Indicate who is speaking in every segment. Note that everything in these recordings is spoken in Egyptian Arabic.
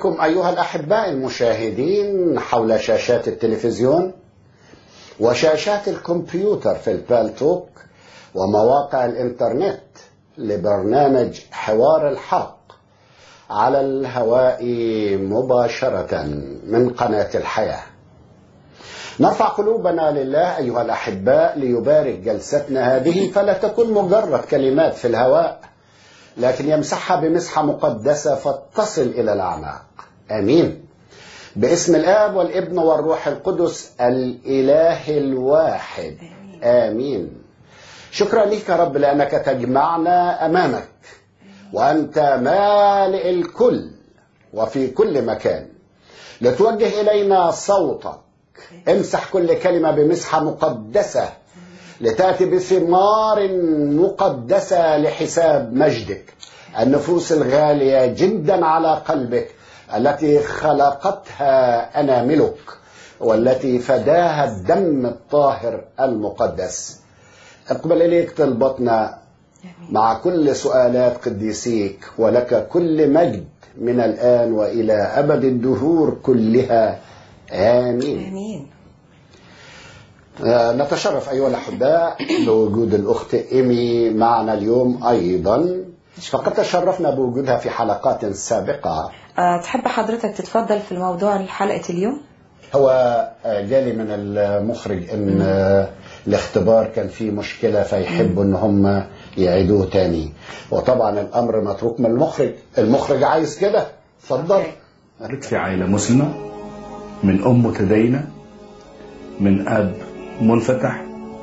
Speaker 1: بكم أيها الأحباء المشاهدين حول شاشات التلفزيون وشاشات الكمبيوتر في البالتوك ومواقع الإنترنت لبرنامج حوار الحق على الهواء مباشرة من قناة الحياة نرفع قلوبنا لله أيها الأحباء ليبارك جلستنا هذه فلا تكون مجرد كلمات في الهواء لكن يمسحها بمسحة مقدسة فتصل إلى الأعماق آمين باسم الآب والابن والروح القدس الإله الواحد آمين شكرا لك يا رب لأنك تجمعنا أمامك وأنت مالئ الكل وفي كل مكان لتوجه إلينا صوتك امسح كل كلمة بمسحة مقدسة لتأتي بثمار مقدسة لحساب مجدك النفوس الغالية جدا على قلبك التي خلقتها أناملك والتي فداها الدم الطاهر المقدس اقبل إليك طلبتنا مع كل سؤالات قديسيك ولك كل مجد من الآن وإلى أبد الدهور كلها آمين
Speaker 2: امين
Speaker 1: آه، نتشرف أيها الأحباء بوجود الأخت إيمي معنا اليوم أيضا فقد تشرفنا بوجودها في حلقات سابقة
Speaker 2: أه تحب حضرتك تتفضل في الموضوع حلقة اليوم
Speaker 1: هو آه، جالي من المخرج ان آه، الاختبار كان فيه مشكلة فيحبوا ان هم يعيدوه تاني وطبعا الامر متروك من المخرج المخرج عايز كده اتفضل
Speaker 3: ولدت في عائلة مسلمة من أم متدينة من أب منفتح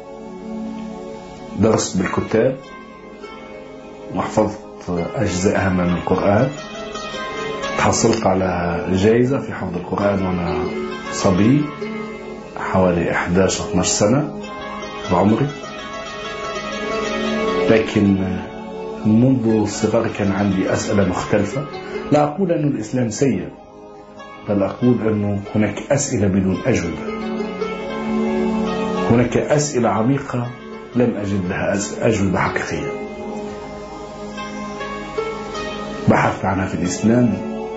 Speaker 3: درست بالكتاب وحفظت أجزاء من القرآن تحصلت على جائزة في حفظ القرآن وأنا صبي حوالي 11 12 سنة بعمري لكن منذ الصغر كان عندي أسئلة مختلفة لا أقول أن الإسلام سيء بل أقول أنه هناك أسئلة بدون أجوبة هناك أسئلة عميقة لم أجد لها أز- أجوبة حقيقية بحثت عنها في الإسلام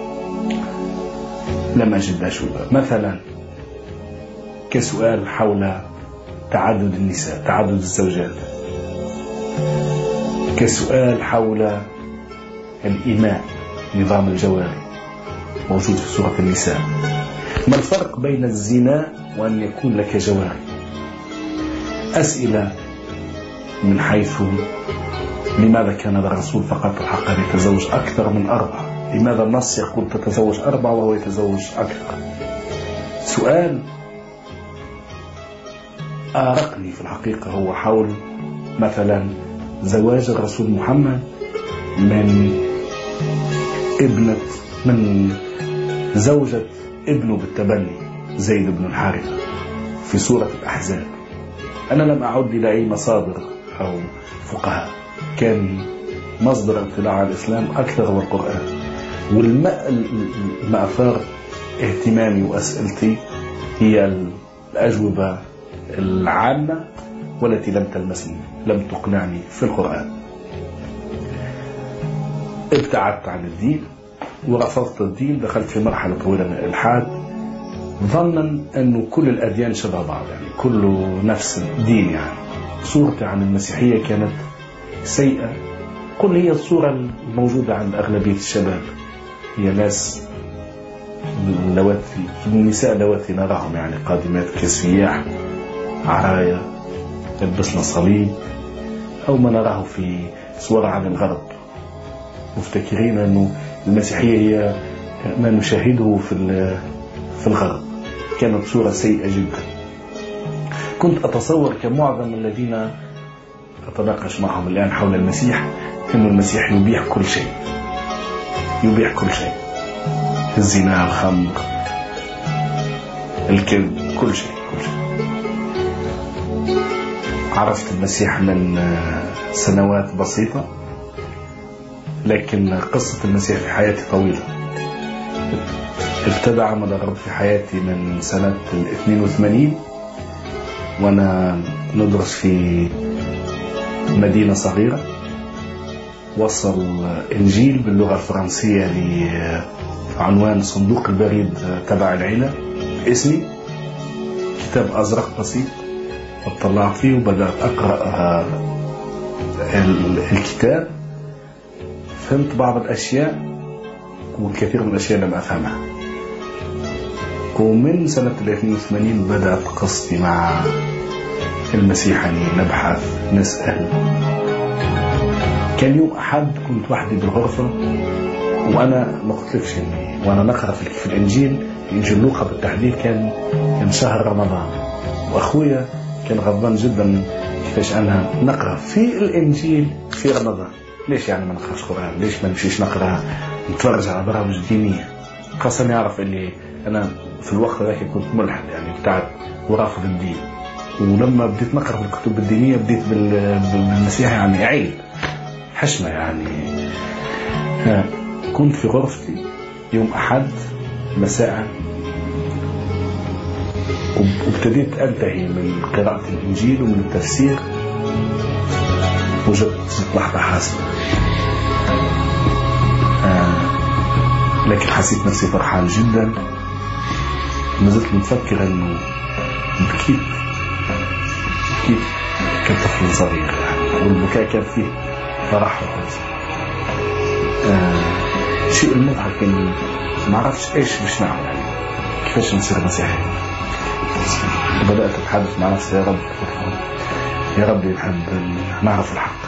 Speaker 3: لم أجد أجوبة مثلا كسؤال حول تعدد النساء تعدد الزوجات كسؤال حول الإيماء نظام الجواري موجود في سورة النساء ما الفرق بين الزنا وأن يكون لك جواري أسئلة من حيث لماذا كان الرسول فقط الحق أن يتزوج أكثر من أربعة لماذا النص يقول تتزوج أربعة وهو يتزوج أكثر سؤال آرقني في الحقيقة هو حول مثلا زواج الرسول محمد من ابنة من زوجة ابنه بالتبني زيد بن الحارثة في سورة الأحزاب أنا لم أعد إلى أي مصادر أو فقهاء كان مصدر اطلاع على الإسلام أكثر هو القرآن والما ما أثار اهتمامي وأسئلتي هي الأجوبة العامة والتي لم تلمسني لم تقنعني في القرآن ابتعدت عن الدين ورفضت الدين دخلت في مرحلة طويلة من الإلحاد ظنا أنه كل الأديان شبه بعض يعني كله نفس الدين يعني صورتي عن المسيحية كانت سيئة قل هي الصورة الموجودة عند أغلبية الشباب هي ناس اللواتي النساء اللواتي نراهم يعني قادمات كسياح عرايا يلبسن صليب أو ما نراه في صور عن الغرب مفتكرين أنه المسيحية هي ما نشاهده في في الغرب كانت صورة سيئة جدا كنت أتصور كمعظم الذين أتناقش معهم الآن حول المسيح أن المسيح يبيح كل شيء يبيح كل شيء الزنا الخمر الكذب كل شيء كل شيء عرفت المسيح من سنوات بسيطة لكن قصة المسيح في حياتي طويلة ابتدى عمل الرب في حياتي من سنة ال 82 وأنا ندرس في مدينة صغيرة وصل إنجيل باللغة الفرنسية بعنوان صندوق البريد تبع العيلة اسمي كتاب أزرق بسيط اطلعت فيه وبدأت أقرأ الكتاب فهمت بعض الأشياء والكثير من الأشياء لم أفهمها ومن سنة 82 بدأت قصتي مع المسيحي نبحث نسأل كان يوم أحد كنت وحدي بالغرفة وأنا ما قلتلكش إني وأنا نقرأ في في الإنجيل إنجيل لوقا بالتحديد كان كان شهر رمضان وأخويا كان غضبان جدا كيفاش أنا نقرأ في الإنجيل في رمضان ليش يعني ما نقراش قرآن ليش ما نمشيش نقرأ نتفرج على برامج دينية خاصة يعرف اللي أنا في الوقت ذاك كنت ملحد يعني بتاع ورافض الدين ولما بديت نقرا في الكتب الدينيه بديت بالمسيح يعني عيب حشمه يعني كنت في غرفتي يوم احد مساء وابتديت انتهي من قراءه الانجيل ومن التفسير وجدت لحظه حاسمه لكن حسيت نفسي فرحان جدا ما زلت مفكر انه بكيت بكيت كطفل صغير يعني والبكاء كان فيه فرح وحزن آه شيء المضحك اني ما عرفتش ايش باش نعمل يعني كيفاش نصير مسيحي بدأت أتحدث مع نفسي يا رب يا رب نحب نعرف الحق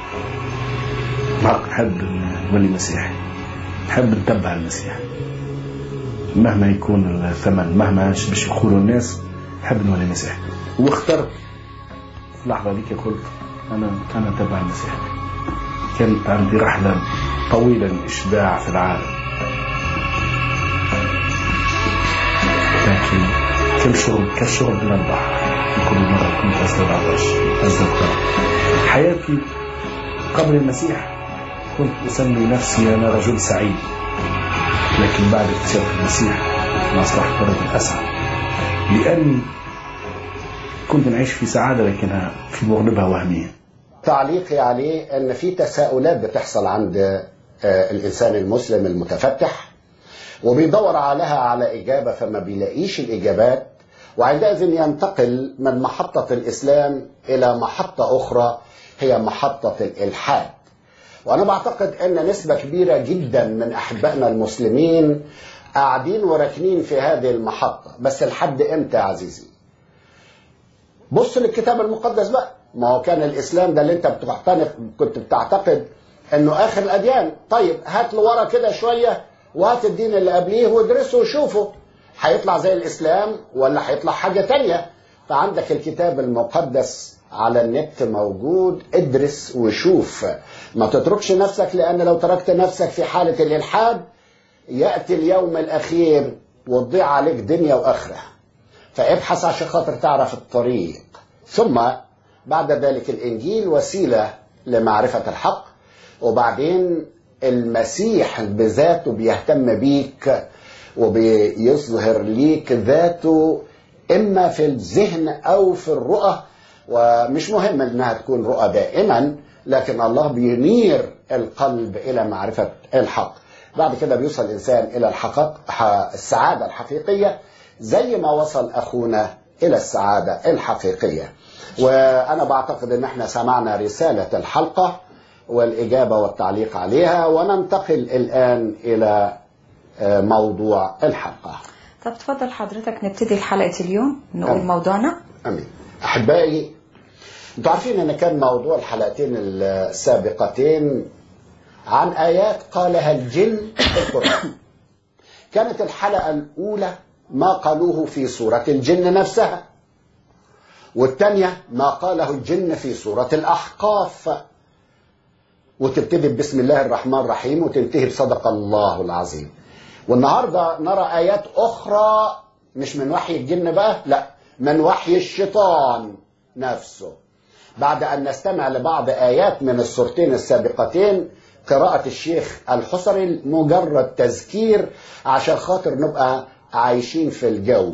Speaker 3: نحب نولي مسيحي نحب نتبع المسيح مهما يكون الثمن مهما باش يقولوا الناس نحب نولي مسيحي واخترت في اللحظة ذيك قلت أنا أنا تبع المسيح كانت عندي رحلة طويلة للإشباع في العالم لكن كل شرب كالشرب من البحر كل مرة كنت أزداد عطش أزداد حياتي قبل المسيح كنت أسمي نفسي أنا رجل سعيد لكن بعد اكتشاف المسيح أنا أصبحت رجل أسعد لأني كنت نعيش في سعادة لكنها في مغلبها وهمية
Speaker 1: تعليقي عليه أن في تساؤلات بتحصل عند الإنسان المسلم المتفتح وبيدور عليها على إجابة فما بيلاقيش الإجابات وعندئذ ينتقل من محطة الإسلام إلى محطة أخرى هي محطة الإلحاد وأنا بعتقد أن نسبة كبيرة جدا من أحبائنا المسلمين قاعدين وراكنين في هذه المحطة بس لحد إمتى يا عزيزي بص للكتاب المقدس بقى ما هو كان الإسلام ده اللي أنت بتعتنق كنت بتعتقد أنه آخر الأديان طيب هات لورا كده شوية وهات الدين اللي قبليه وادرسه وشوفه هيطلع زي الإسلام ولا هيطلع حاجة تانية فعندك الكتاب المقدس على النت موجود ادرس وشوف ما تتركش نفسك لأن لو تركت نفسك في حالة الإلحاد يأتي اليوم الأخير وتضيع عليك دنيا وآخرة فابحث عشان خاطر تعرف الطريق ثم بعد ذلك الإنجيل وسيلة لمعرفة الحق وبعدين المسيح بذاته بيهتم بيك وبيظهر ليك ذاته إما في الذهن أو في الرؤى ومش مهم انها تكون رؤى دائما لكن الله بينير القلب الى معرفه الحق بعد كده بيوصل الانسان الى الحقق السعاده الحقيقيه زي ما وصل اخونا الى السعاده الحقيقيه وانا بعتقد ان احنا سمعنا رساله الحلقه والاجابه والتعليق عليها وننتقل الان الى موضوع الحلقه
Speaker 2: طب تفضل حضرتك نبتدي حلقه اليوم نقول
Speaker 1: أمين.
Speaker 2: موضوعنا
Speaker 1: امين احبائي انتوا عارفين ان كان موضوع الحلقتين السابقتين عن ايات قالها الجن في القران كانت الحلقه الاولى ما قالوه في سوره الجن نفسها والثانيه ما قاله الجن في سوره الاحقاف وتبتدي بسم الله الرحمن الرحيم وتنتهي بصدق الله العظيم والنهارده نرى ايات اخرى مش من وحي الجن بقى لا من وحي الشيطان نفسه بعد أن نستمع لبعض آيات من السورتين السابقتين قراءة الشيخ الحصري مجرد تذكير عشان خاطر نبقى عايشين في الجو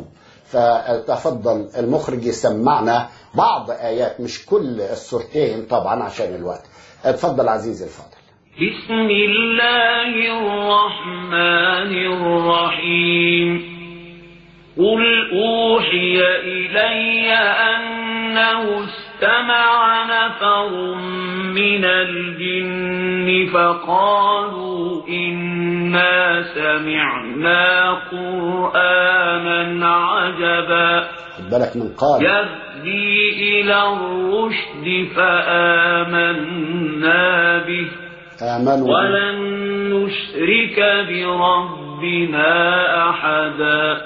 Speaker 1: فتفضل المخرج يسمعنا بعض آيات مش كل السورتين طبعا عشان الوقت اتفضل عزيزي الفاضل
Speaker 4: بسم الله الرحمن الرحيم قل أوحي إلي أنه استمع نفر من الجن فقالوا إنا سمعنا قرآنا عجبا
Speaker 1: خد بالك من قال
Speaker 4: يهدي إلى الرشد فآمنا به
Speaker 1: آمنوا
Speaker 4: ولن نشرك بربنا أحدا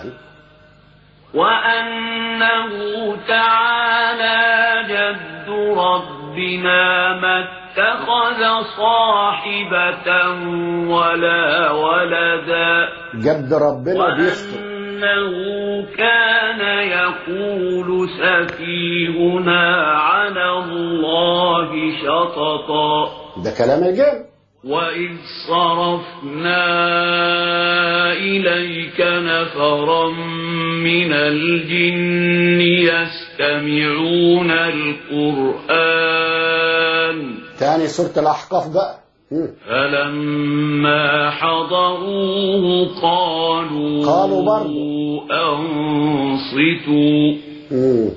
Speaker 4: وأنه تعالى جد ربنا ما اتخذ صاحبة ولا ولدا
Speaker 1: جد ربنا بيخطئ
Speaker 4: وأنه كان يقول سفيهنا على الله شططا
Speaker 1: ده كلام الجن
Speaker 4: وإذ صرفنا إليك نفرا من الجن يستمعون القرآن
Speaker 1: تاني سورة الأحقاف بقى مم.
Speaker 4: فلما حضروه قالوا
Speaker 1: قالوا برضو.
Speaker 4: أنصتوا
Speaker 1: مم.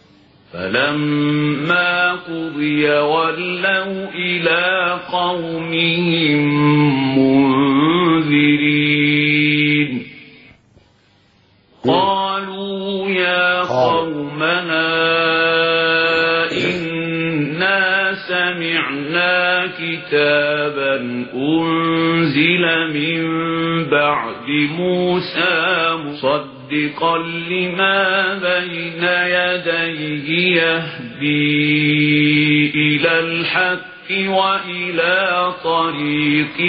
Speaker 4: فلما قضي ولوا إلى قومهم منذرين قالوا يا
Speaker 1: قالوا.
Speaker 4: قومنا إنا سمعنا كتابا أنزل من بعد موسى مصدقا لما بين يديه يهدي إلى الحق وإلى طريق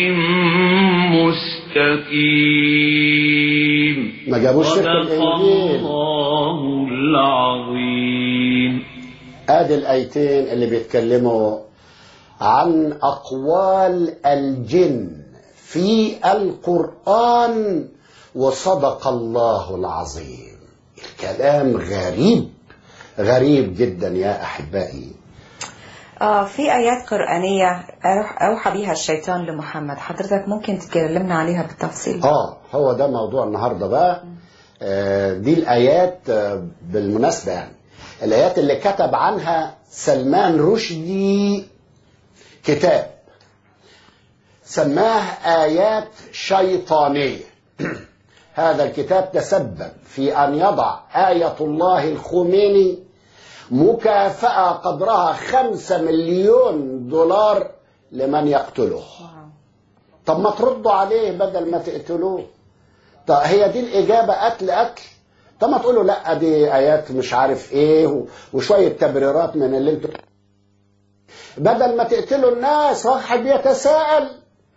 Speaker 4: مستقيم
Speaker 1: ما جابوش سيرة
Speaker 4: صدق
Speaker 1: الإنجيل
Speaker 4: الله العظيم
Speaker 1: ادي الايتين اللي بيتكلموا عن اقوال الجن في القران وصدق الله العظيم الكلام غريب غريب جدا يا احبائي
Speaker 2: آه في آيات قرآنية أروح- أوحى بيها الشيطان لمحمد حضرتك ممكن تكلمنا عليها بالتفصيل
Speaker 1: اه هو ده موضوع النهارده بقى آه دي الايات آه بالمناسبه يعني الايات اللي كتب عنها سلمان رشدي كتاب سماه ايات شيطانيه هذا الكتاب تسبب في ان يضع ايه الله الخميني مكافاه قدرها خمسة مليون دولار لمن يقتله
Speaker 2: واو.
Speaker 1: طب ما تردوا عليه بدل ما تقتلوه طب هي دي الإجابة قتل قتل طب ما تقولوا لا دي آيات مش عارف إيه و- وشوية تبريرات من اللي انتوا بدل ما تقتلوا الناس واحد يتساءل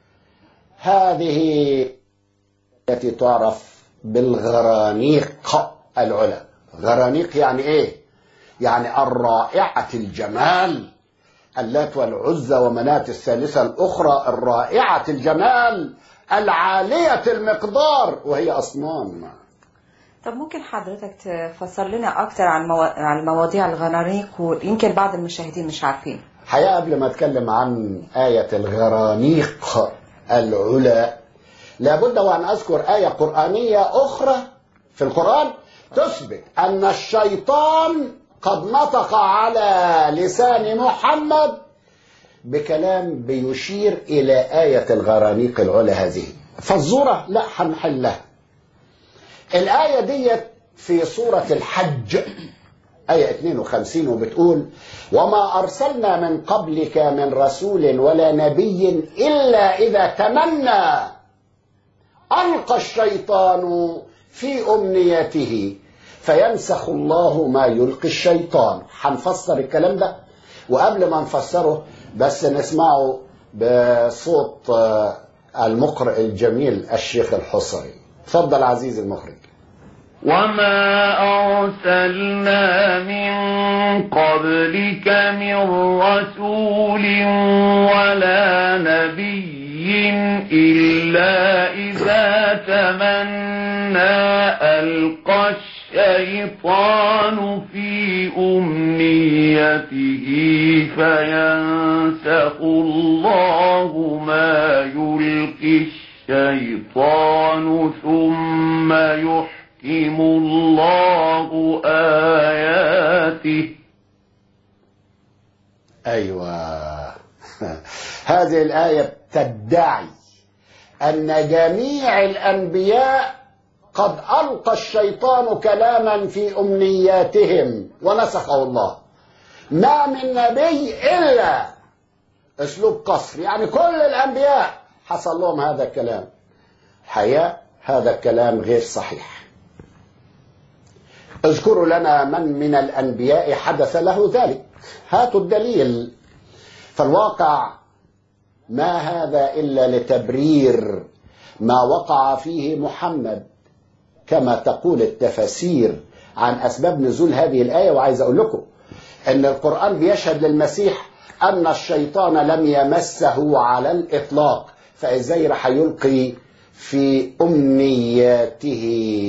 Speaker 1: هذه التي تعرف بالغرانيق العلا غرانيق يعني إيه يعني الرائعة الجمال اللات والعزى ومناة الثالثة الأخرى الرائعة الجمال العالية المقدار وهي أصنام
Speaker 2: طب ممكن حضرتك تفسر لنا أكتر عن مو... عن مواضيع الغرانيق ويمكن بعض المشاهدين مش عارفين
Speaker 1: حقيقة قبل ما أتكلم عن آية الغرانيق العلا لابد وأن أذكر آية قرآنية أخرى في القرآن تثبت أن الشيطان قد نطق على لسان محمد بكلام بيشير إلى آية الغرانيق العلا هذه فالزورة لا هنحلها الآية ديت في سورة الحج آية 52 وبتقول وما أرسلنا من قبلك من رسول ولا نبي إلا إذا تمنى ألقى الشيطان في أمنيته فينسخ الله ما يلقي الشيطان هنفسر الكلام ده وقبل ما نفسره بس نسمعه بصوت آه، المقرئ الجميل الشيخ الحصري تفضل عزيزي المخرج
Speaker 4: وما أرسلنا من قبلك من رسول ولا نبي إلا إذا تمنى ألقى الشيطان في أمنيته فينسخ الله ما يلقي الشيطان ثم يحكم الله آياته
Speaker 1: أيوة هذه الآية تدعي أن جميع الأنبياء قد ألقى الشيطان كلاما في أمنياتهم ونسخه الله ما من نبي إلا أسلوب قصر يعني كل الأنبياء حصل لهم هذا الكلام الحقيقة هذا الكلام غير صحيح اذكروا لنا من من الأنبياء حدث له ذلك هاتوا الدليل فالواقع ما هذا إلا لتبرير ما وقع فيه محمد كما تقول التفاسير عن أسباب نزول هذه الآية وعايز أقول لكم أن القرآن بيشهد للمسيح أن الشيطان لم يمسه على الإطلاق فإزاي رح يلقي في أمنياته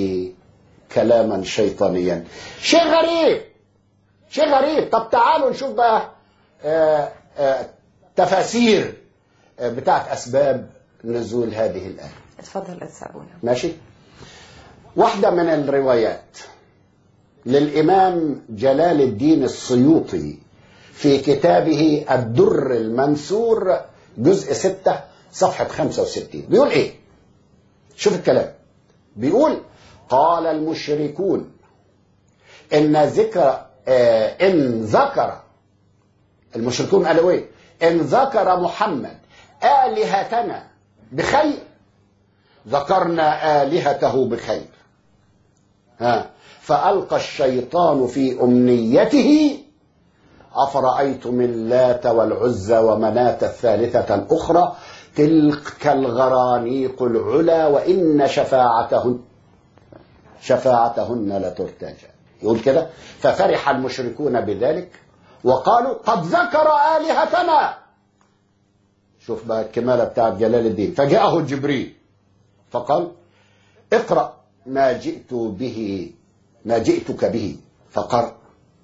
Speaker 1: كلاما شيطانيا شيء غريب شيء غريب طب تعالوا نشوف بقى آه، آه، تفاسير آه، بتاعت أسباب نزول هذه الآية
Speaker 2: اتفضل أتسابونا
Speaker 1: ماشي واحدة من الروايات للإمام جلال الدين السيوطي في كتابه الدر المنثور جزء 6 صفحة 65 بيقول إيه شوف الكلام بيقول قال المشركون إن ذكر آه إن ذكر المشركون قالوا إيه إن ذكر محمد آلهتنا بخير ذكرنا آلهته بخير ها فألقى الشيطان في أمنيته أفرأيتم اللات والعزى ومناة الثالثة الأخرى تلك الغرانيق العلا وإن شفاعتهن شفاعتهن لترتجى يقول كده ففرح المشركون بذلك وقالوا قد ذكر آلهتنا شوف بقى الكمالة بتاعت جلال الدين فجاءه جبريل فقال اقرأ ما جئت به ما جئتك به فقرأ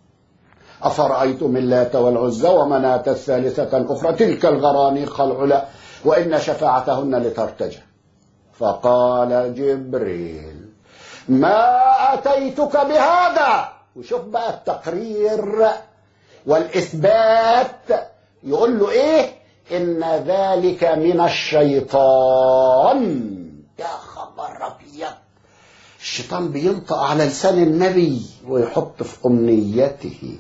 Speaker 1: أفرأيتم اللات والعزى ومناة الثالثة الأخرى تلك الغرانيق العلا وإن شفاعتهن لترتجى فقال جبريل ما أتيتك بهذا وشوف بقى التقرير والإثبات يقول له إيه إن ذلك من الشيطان يا خبر أبيض الشيطان بينطق على لسان النبي ويحط في أمنيته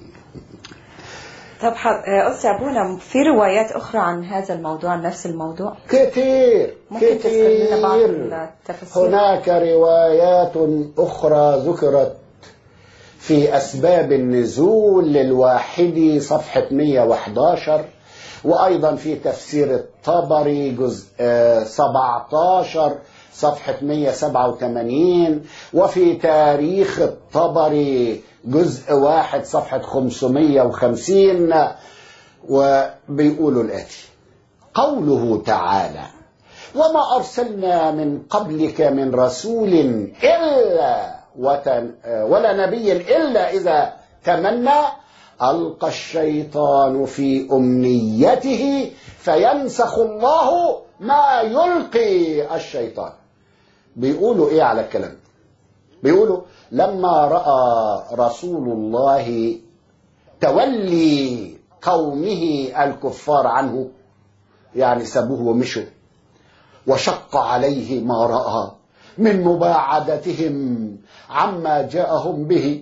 Speaker 2: طب ح- آه، أستاذ أبونا في روايات أخرى عن هذا الموضوع عن نفس الموضوع
Speaker 1: كتير
Speaker 2: ممكن تذكر لنا بعض
Speaker 1: كتير
Speaker 2: التفاصيل
Speaker 1: هناك روايات أخرى ذكرت في أسباب النزول للواحد صفحة 111 وأيضا في تفسير الطبري جزء آه، 17 صفحة 187 وفي تاريخ الطبري جزء واحد صفحة 550 وبيقولوا الآتي قوله تعالى وما أرسلنا من قبلك من رسول إلا وتن ولا نبي إلا إذا تمنى ألقى الشيطان في أمنيته فينسخ الله ما يلقي الشيطان بيقولوا إيه على الكلام بيقولوا لما رأى رسول الله تولي قومه الكفار عنه يعني سابوه ومشوا وشق عليه ما رأى من مباعدتهم عما جاءهم به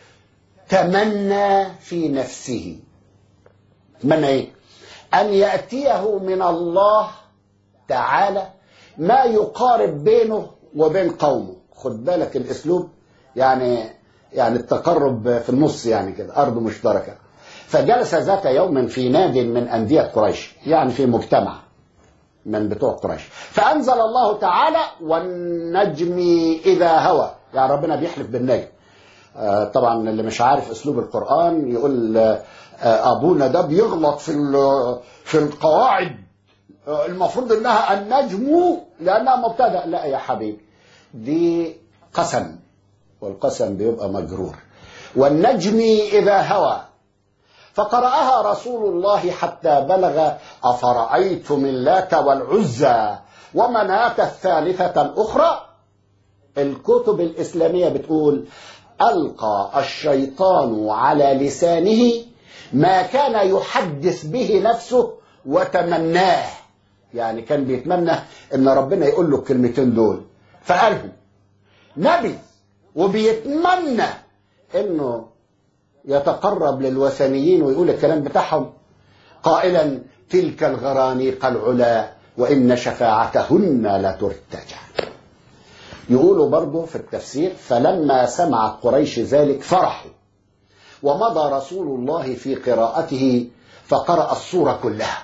Speaker 1: تمنى في نفسه من ايه ان ياتيه من الله تعالى ما يقارب بينه وبين قومه خد بالك الاسلوب يعني يعني التقرب في النص يعني كده ارض مشتركه فجلس ذات يوم في ناد من انديه قريش يعني في مجتمع من بتوع قريش فأنزل الله تعالى والنجم إذا هوى يعني ربنا بيحلف بالنجم آه، طبعا اللي مش عارف أسلوب القرآن يقول آه، آه، أبونا ده بيغلط في ال- في القواعد آه، المفروض إنها النجم لأنها مبتدأ لا يا حبيبي دي قسم والقسم بيبقى مجرور والنجم إذا هوى فقرأها رسول الله حتى بلغ أفرأيتم اللات والعزى ومناة الثالثة الأخرى الكتب الإسلامية بتقول ألقى الشيطان على لسانه ما كان يحدث به نفسه وتمناه يعني كان بيتمنى ان ربنا يقول له الكلمتين دول فقالهم نبي وبيتمنى انه يتقرب للوثنيين ويقول الكلام بتاعهم قائلا تلك الغرانيق العلا وان شفاعتهن لترتجى يقولوا برضه في التفسير فلما سمعت قريش ذلك فرحوا ومضى رسول الله في قراءته فقرأ السورة كلها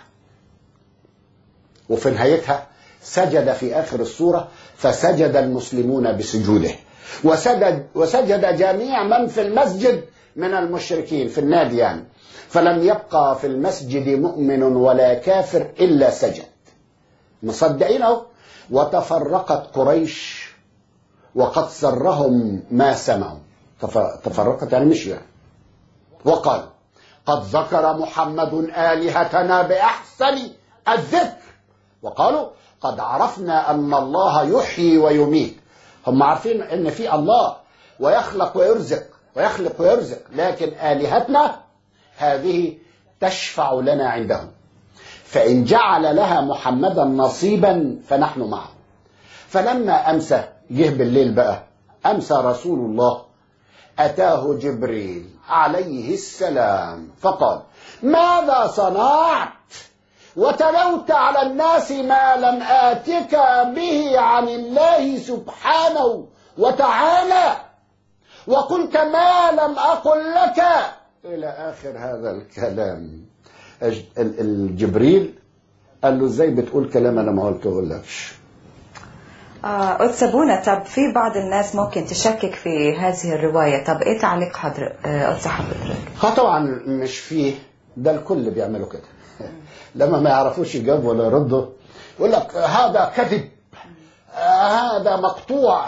Speaker 1: وفي نهايتها سجد في آخر السورة فسجد المسلمون بسجوده وسجد, وسجد جميع من في المسجد من المشركين في النادي يعني فلم يبقى في المسجد مؤمن ولا كافر إلا سجد مصدقين أهو وتفرقت قريش وقد سرهم ما سمعوا تف- تفرقت يعني مش يعني وقال قد ذكر محمد آلهتنا بأحسن الذكر وقالوا قد عرفنا أن الله يحيي ويميت هم عارفين أن في الله ويخلق ويرزق ويخلق ويرزق لكن آلهتنا هذه تشفع لنا عندهم فإن جعل لها محمدا نصيبا فنحن معه فلما أمسى جه بالليل بقى أمسى رسول الله أتاه جبريل عليه السلام فقال ماذا صنعت وتلوت على الناس ما لم آتك به عن الله سبحانه وتعالى وقلت ما لم أقل لك إلى آخر هذا الكلام أج- ال- الجبريل قال له ازاي بتقول كلام انا ما قلته لكش
Speaker 2: آه أتسبونا طب في بعض الناس ممكن تشكك في هذه الرواية طب إيه تعليق حضر آه أتسى حضرتك
Speaker 1: ها طبعا مش فيه ده الكل بيعملوا كده لما ما يعرفوش يجاوبوا ولا يردوا يقول لك هذا كذب آه، هذا مقطوع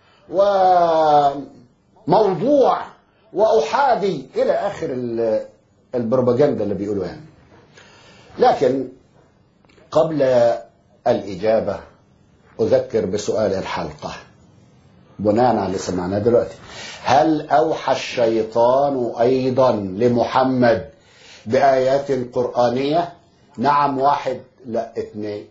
Speaker 1: وموضوع وأحادي إلى آخر ال- البروباجندا اللي بيقولوها يعني. لكن قبل الإجابة أذكر بسؤال الحلقة بناء على اللي سمعناه دلوقتي هل أوحى الشيطان أيضا لمحمد بآيات قرآنية نعم واحد لا اثنين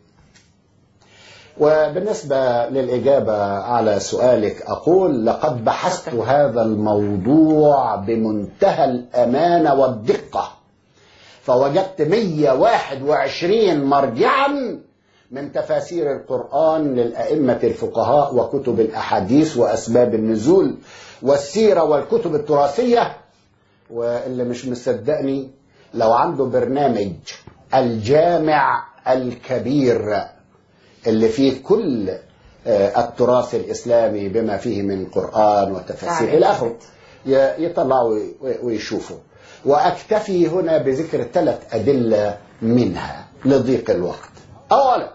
Speaker 1: وبالنسبة للإجابة على سؤالك أقول لقد بحثت هذا الموضوع بمنتهى الأمانة والدقة فوجدت 121 مرجعا من تفاسير القرآن للأئمة الفقهاء وكتب الأحاديث وأسباب النزول والسيرة والكتب التراثية واللي مش مصدقني لو عنده برنامج الجامع الكبير اللي فيه كل آه، التراث الإسلامي بما فيه من قرآن وتفاسير
Speaker 2: نعم.
Speaker 1: إلى آخره ي- يطلعوا وي- ويشوفوا وأكتفي هنا بذكر ثلاث أدلة منها لضيق الوقت أولا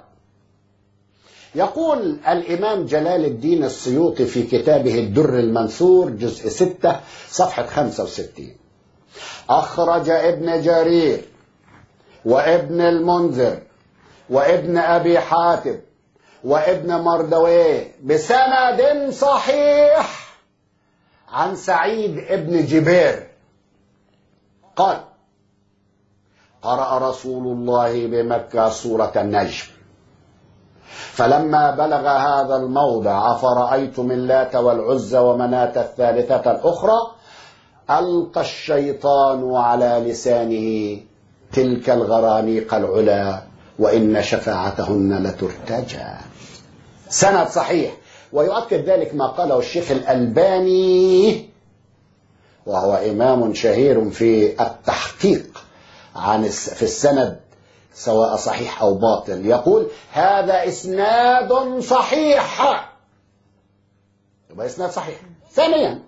Speaker 1: يقول الإمام جلال الدين السيوطي في كتابه الدر المنثور جزء 6 صفحة 65 أخرج ابن جرير وابن المنذر وابن أبي حاتم وابن مردويه بسند صحيح عن سعيد ابن جبير قال قرأ رسول الله بمكة سورة النجم فلما بلغ هذا الموضع أفرأيتم اللات والعزى ومناة الثالثة الأخرى ألقى الشيطان على لسانه تلك الغرانيق العلا وإن شفاعتهن لترتجى سند صحيح ويؤكد ذلك ما قاله الشيخ الألباني وهو إمام شهير في التحقيق عن الس- في السند سواء صحيح أو باطل يقول هذا إسناد صحيح يبقى إسناد صحيح ثانيا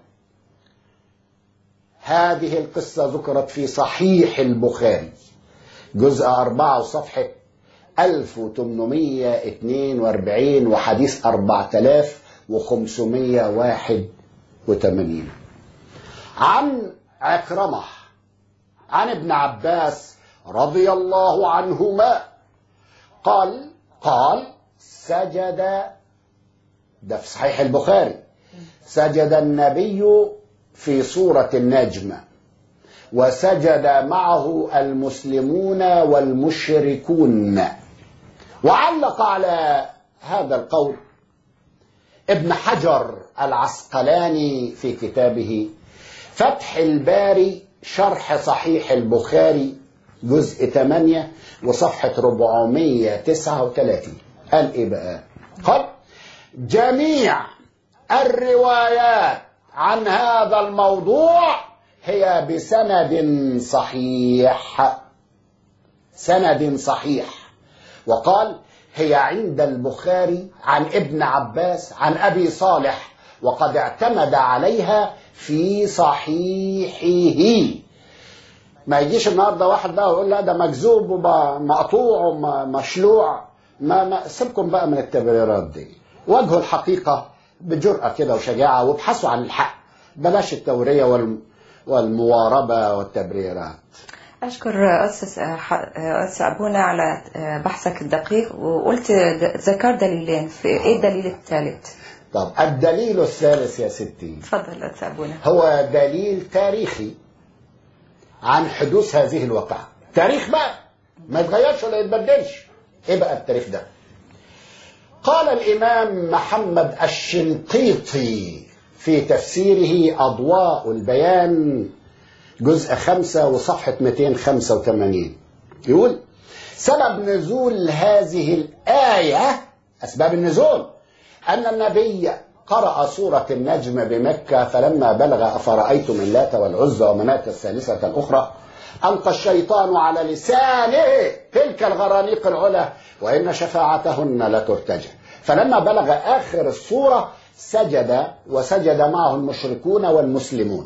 Speaker 1: هذه القصة ذكرت في صحيح البخاري جزء أربعة وصفحة 1842 وحديث 4591 وثمانين عن عكرمة عن ابن عباس رضي الله عنهما قال قال سجد ده في صحيح البخاري سجد النبي في سورة النجم وسجد معه المسلمون والمشركون وعلق على هذا القول ابن حجر العسقلاني في كتابه فتح الباري شرح صحيح البخاري جزء 8 وصفحة 439 قال ايه بقى قال جميع الروايات عن هذا الموضوع هي بسند صحيح سند صحيح وقال هي عند البخاري عن ابن عباس عن ابي صالح وقد اعتمد عليها في صحيحه ما يجيش النهارده واحد بقى ويقول لا ده مكذوب ومقطوع ومشلوع ما, ما سيبكم بقى من التبريرات دي واجهوا الحقيقه بجرأة كده وشجاعة وابحثوا عن الحق بلاش التورية والم والمواربة والتبريرات
Speaker 2: أشكر أستاذ أستاذ أبونا على بحثك الدقيق وقلت ذكر دليلين في إيه الدليل الثالث؟
Speaker 1: طب الدليل الثالث يا ستي
Speaker 2: تفضل أستاذ أبونا
Speaker 1: هو دليل تاريخي عن حدوث هذه الواقعة تاريخ بقى ما يتغيرش ولا يتبدلش ايه بقى التاريخ ده قال الإمام محمد الشنقيطي في تفسيره أضواء البيان جزء خمسة وصفحة 285 يقول سبب نزول هذه الآية أسباب النزول أن النبي قرأ سورة النجم بمكة فلما بلغ أفرأيتم اللات والعزى ومناة الثالثة الأخرى ألقى الشيطان على لسانه تلك الغرانيق العلا وإن شفاعتهن لترتجى فلما بلغ آخر السورة سجد وسجد معه المشركون والمسلمون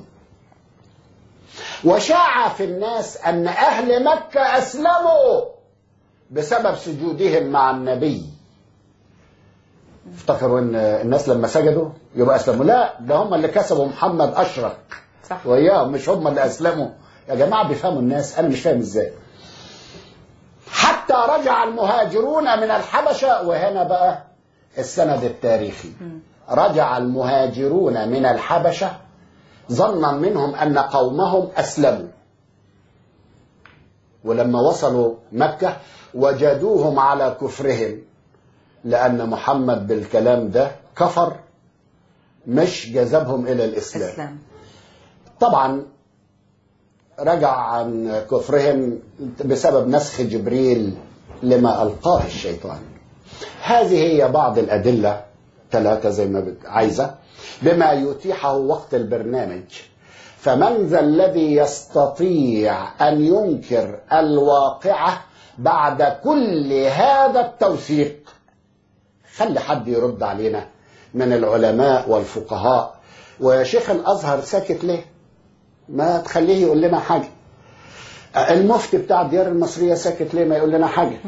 Speaker 1: وشاع في الناس أن أهل مكة أسلموا بسبب سجودهم مع النبي افتكروا ان الناس لما سجدوا يبقى اسلموا لا ده هم اللي كسبوا محمد اشرك
Speaker 2: صح
Speaker 1: وإياهم مش هم اللي أسلموا يا جماعة بيفهموا الناس أنا مش فاهم إزاي حتى رجع المهاجرون من الحبشة وهنا بقى السند التاريخي رجع المهاجرون من الحبشة ظنا منهم أن قومهم أسلموا ولما وصلوا مكة وجدوهم على كفرهم لأن محمد بالكلام ده كفر مش جذبهم إلى الإسلام
Speaker 2: إسلام
Speaker 1: طبعا رجع عن كفرهم بسبب نسخ جبريل لما ألقاه الشيطان هذه هي بعض الأدلة ثلاثة زي ما بت- عايزة بما يتيحه وقت البرنامج فمن ذا الذي يستطيع أن ينكر الواقعة بعد كل هذا التوثيق خلي حد يرد علينا من العلماء والفقهاء وشيخ الأزهر ساكت ليه ما تخليه يقول لنا حاجة المفتي بتاع الديار المصرية ساكت ليه ما يقول لنا حاجة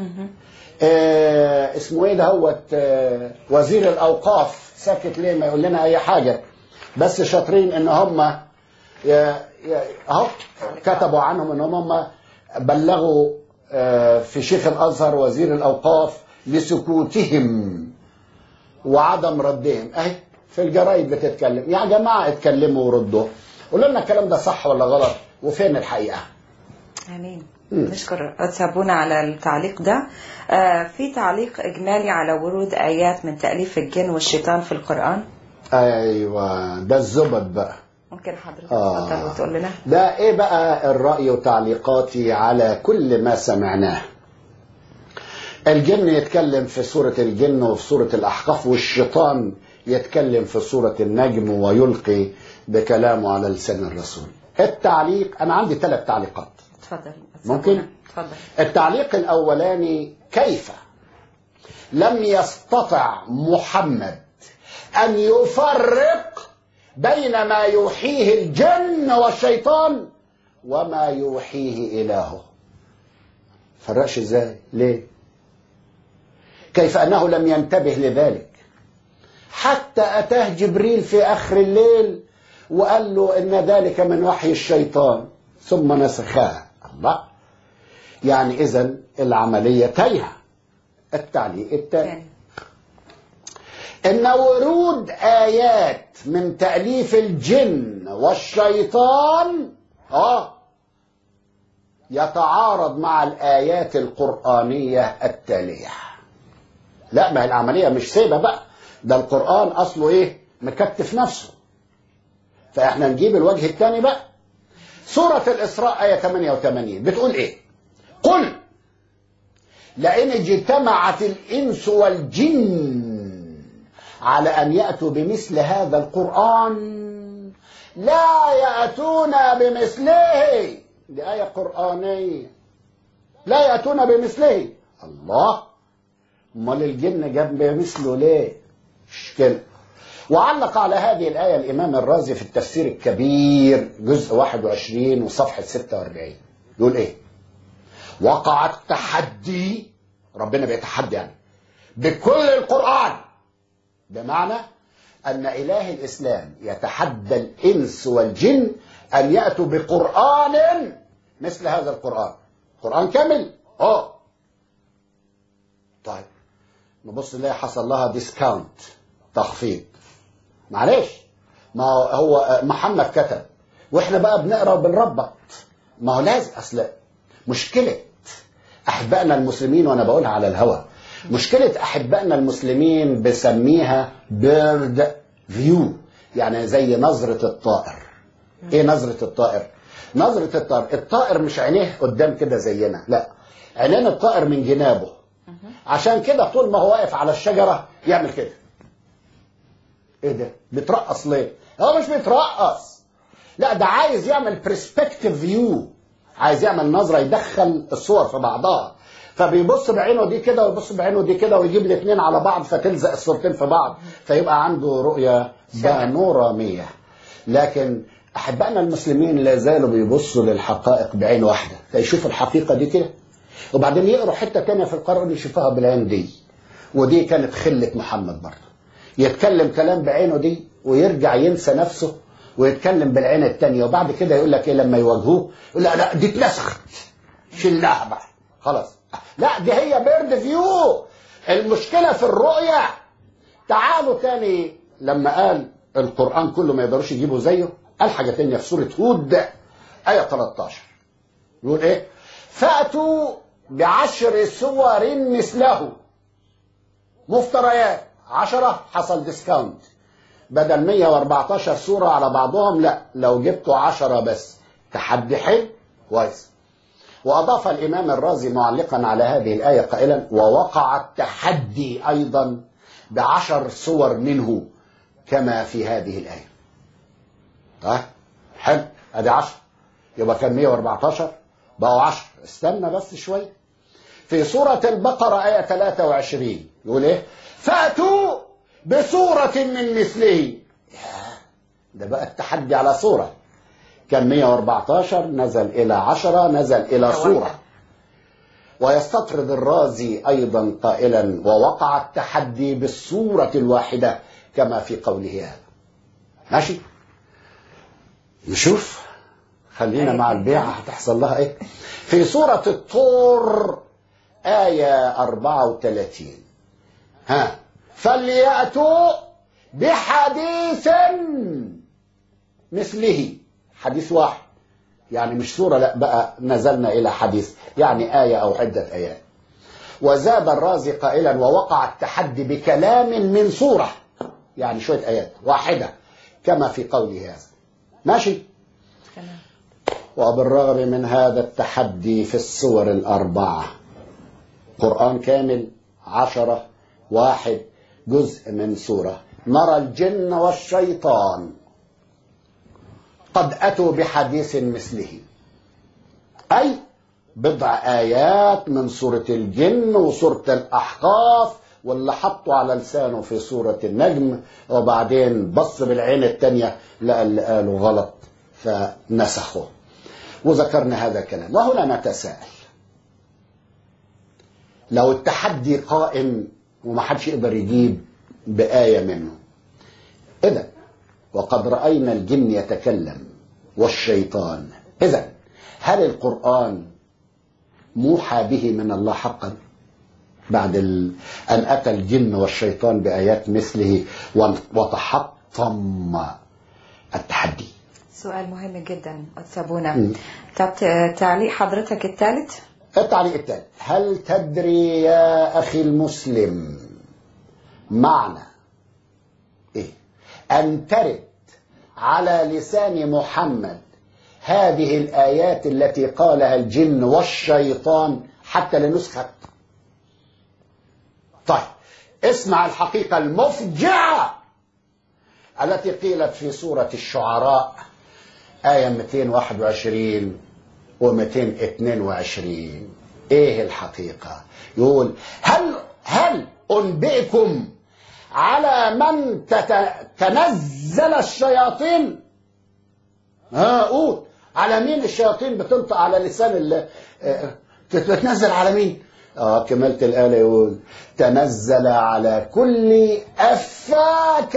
Speaker 1: آه اسمه ايه دهوت آه وزير الأوقاف ساكت ليه ما يقول لنا أي حاجة بس شاطرين إن هم ي- ي- اهو كتبوا عنهم إن هم بلغوا آه في شيخ الأزهر وزير الأوقاف لسكوتهم وعدم ردهم اهي في الجرايد بتتكلم يا جماعه اتكلموا وردوا قولوا لنا الكلام ده صح ولا غلط وفين الحقيقه
Speaker 2: امين نشكر أتسابونا على التعليق ده آه في تعليق إجمالي على ورود آيات من تأليف الجن والشيطان في القرآن
Speaker 1: ايوه ده الزبد بقى
Speaker 2: ممكن حضرتك
Speaker 1: آه.
Speaker 2: تفضل وتقول لنا
Speaker 1: ده ايه بقى الرأي وتعليقاتي على كل ما سمعناه الجن يتكلم في سورة الجن وفي سورة الأحقاف والشيطان يتكلم في سورة النجم ويلقي بكلامه على لسان الرسول التعليق أنا عندي ثلاث تعليقات
Speaker 2: تفضل
Speaker 1: ممكن؟
Speaker 2: تفضل
Speaker 1: التعليق الأولاني كيف لم يستطع محمد أن يفرق بين ما يوحيه الجن والشيطان وما يوحيه إلهه فرقش ازاي ليه كيف أنه لم ينتبه لذلك حتى أتاه جبريل في آخر الليل وقال له إن ذلك من وحي الشيطان ثم نسخها الله يعني إذا العملية تايهة التعليق الثاني إن ورود آيات من تأليف الجن والشيطان آه يتعارض مع الآيات القرآنية التالية لا ما هي العملية مش سيبة بقى ده القرآن أصله إيه مكتف نفسه فإحنا نجيب الوجه الثاني بقى سورة الإسراء آية 88 بتقول إيه قل لئن اجتمعت الإنس والجن على أن يأتوا بمثل هذا القرآن لا يأتون بمثله دي آية قرآنية لا يأتون بمثله الله امال الجن جاب بمثله ليه مشكلة وعلق على هذه الآية الإمام الرازي في التفسير الكبير جزء 21 وصفحة 46 يقول إيه وقع التحدي ربنا بيتحدى يعني بكل القرآن بمعنى أن إله الإسلام يتحدى الإنس والجن أن يأتوا بقرآن مثل هذا القرآن قرآن كامل اه طيب نبص نلاقي حصل لها ديسكاونت تخفيض معلش ما هو محمد كتب واحنا بقى بنقرا وبنربط ما هو لازم اصل مشكله احبائنا المسلمين وانا بقولها على الهوا مشكله احبائنا المسلمين بسميها بيرد فيو يعني زي نظره الطائر ايه نظره الطائر نظره الطائر الطائر مش عينيه قدام كده زينا لا عينين الطائر من جنابه عشان كده طول ما هو واقف على الشجره يعمل كده ايه ده بيترقص ليه هو مش بيترقص لا ده عايز يعمل برسبكتيف فيو عايز يعمل نظره يدخل الصور في بعضها فبيبص بعينه دي كده ويبص بعينه دي كده ويجيب الاثنين على بعض فتلزق الصورتين في بعض فيبقى عنده رؤيه بانوراميه لكن احبائنا المسلمين لا زالوا بيبصوا للحقائق بعين واحده فيشوفوا الحقيقه دي كده وبعدين يقروا حته تانية في القران يشوفوها بالعين دي ودي كانت خله محمد برضه يتكلم كلام بعينه دي ويرجع ينسى نفسه ويتكلم بالعين التانية وبعد كده يقول لك ايه لما يواجهوه يقول لا لا دي اتنسخت شلها بقى خلاص لا دي هي بيرد فيو المشكلة في الرؤية تعالوا تاني لما قال القرآن كله ما يقدروش يجيبوا زيه قال حاجة تانية في سورة هود آية 13 يقول ايه فأتوا بعشر سور مثله مفتريات عشرة حصل ديسكاونت بدل 114 صورة على بعضهم لا لو جبتوا عشرة بس تحدي حلو كويس وأضاف الإمام الرازي معلقا على هذه الآية قائلا ووقع التحدي أيضا بعشر صور منه كما في هذه الآية طيب حلو أدي عشر يبقى كان 114 بقوا عشر استنى بس شوية في سورة البقرة آية 23 يقول إيه فأتوا بصورة من مثله ده بقى التحدي على صورة كان 114 نزل إلى 10 نزل إلى صورة ويستطرد الرازي أيضا قائلا ووقع التحدي بالصورة الواحدة كما في قوله هذا ماشي نشوف خلينا مع البيعة هتحصل لها ايه في سورة الطور آية 34 ها فليأتوا بحديث مثله حديث واحد يعني مش سورة لا بقى نزلنا إلى حديث يعني آية أو عدة آيات وزاد الرازي قائلا ووقع التحدي بكلام من سورة يعني شوية آيات واحدة كما في قوله هذا ماشي
Speaker 2: تمام
Speaker 1: وبالرغم من هذا التحدي في السور الأربعة قرآن كامل عشرة واحد جزء من سورة نرى الجن والشيطان قد أتوا بحديث مثله أي بضع آيات من سورة الجن وسورة الأحقاف واللي حطوا على لسانه في سورة النجم وبعدين بص بالعين التانية لقى اللي قالوا غلط فنسخه وذكرنا هذا الكلام وهنا نتساءل لو التحدي قائم وما حدش يقدر يجيب بآية منه إذا وقد رأينا الجن يتكلم والشيطان إذا هل القرآن موحى به من الله حقا بعد ال... أن أتى الجن والشيطان بآيات مثله وتحطم التحدي
Speaker 2: سؤال مهم جدا أتسابونا
Speaker 1: مم.
Speaker 2: طب ت- تعليق حضرتك الثالث
Speaker 1: التعليق الثالث هل تدري يا أخي المسلم معنى إيه؟ أن ترد على لسان محمد هذه الآيات التي قالها الجن والشيطان حتى لنسخت طيب اسمع الحقيقة المفجعة التي قيلت في سورة الشعراء آية 221 و222 ايه الحقيقة يقول هل هل انبئكم على من تت- تنزل الشياطين ها قول على مين الشياطين بتنطق على لسان ال آه، تتنزل على مين اه كملت الآية يقول تنزل على كل أفاك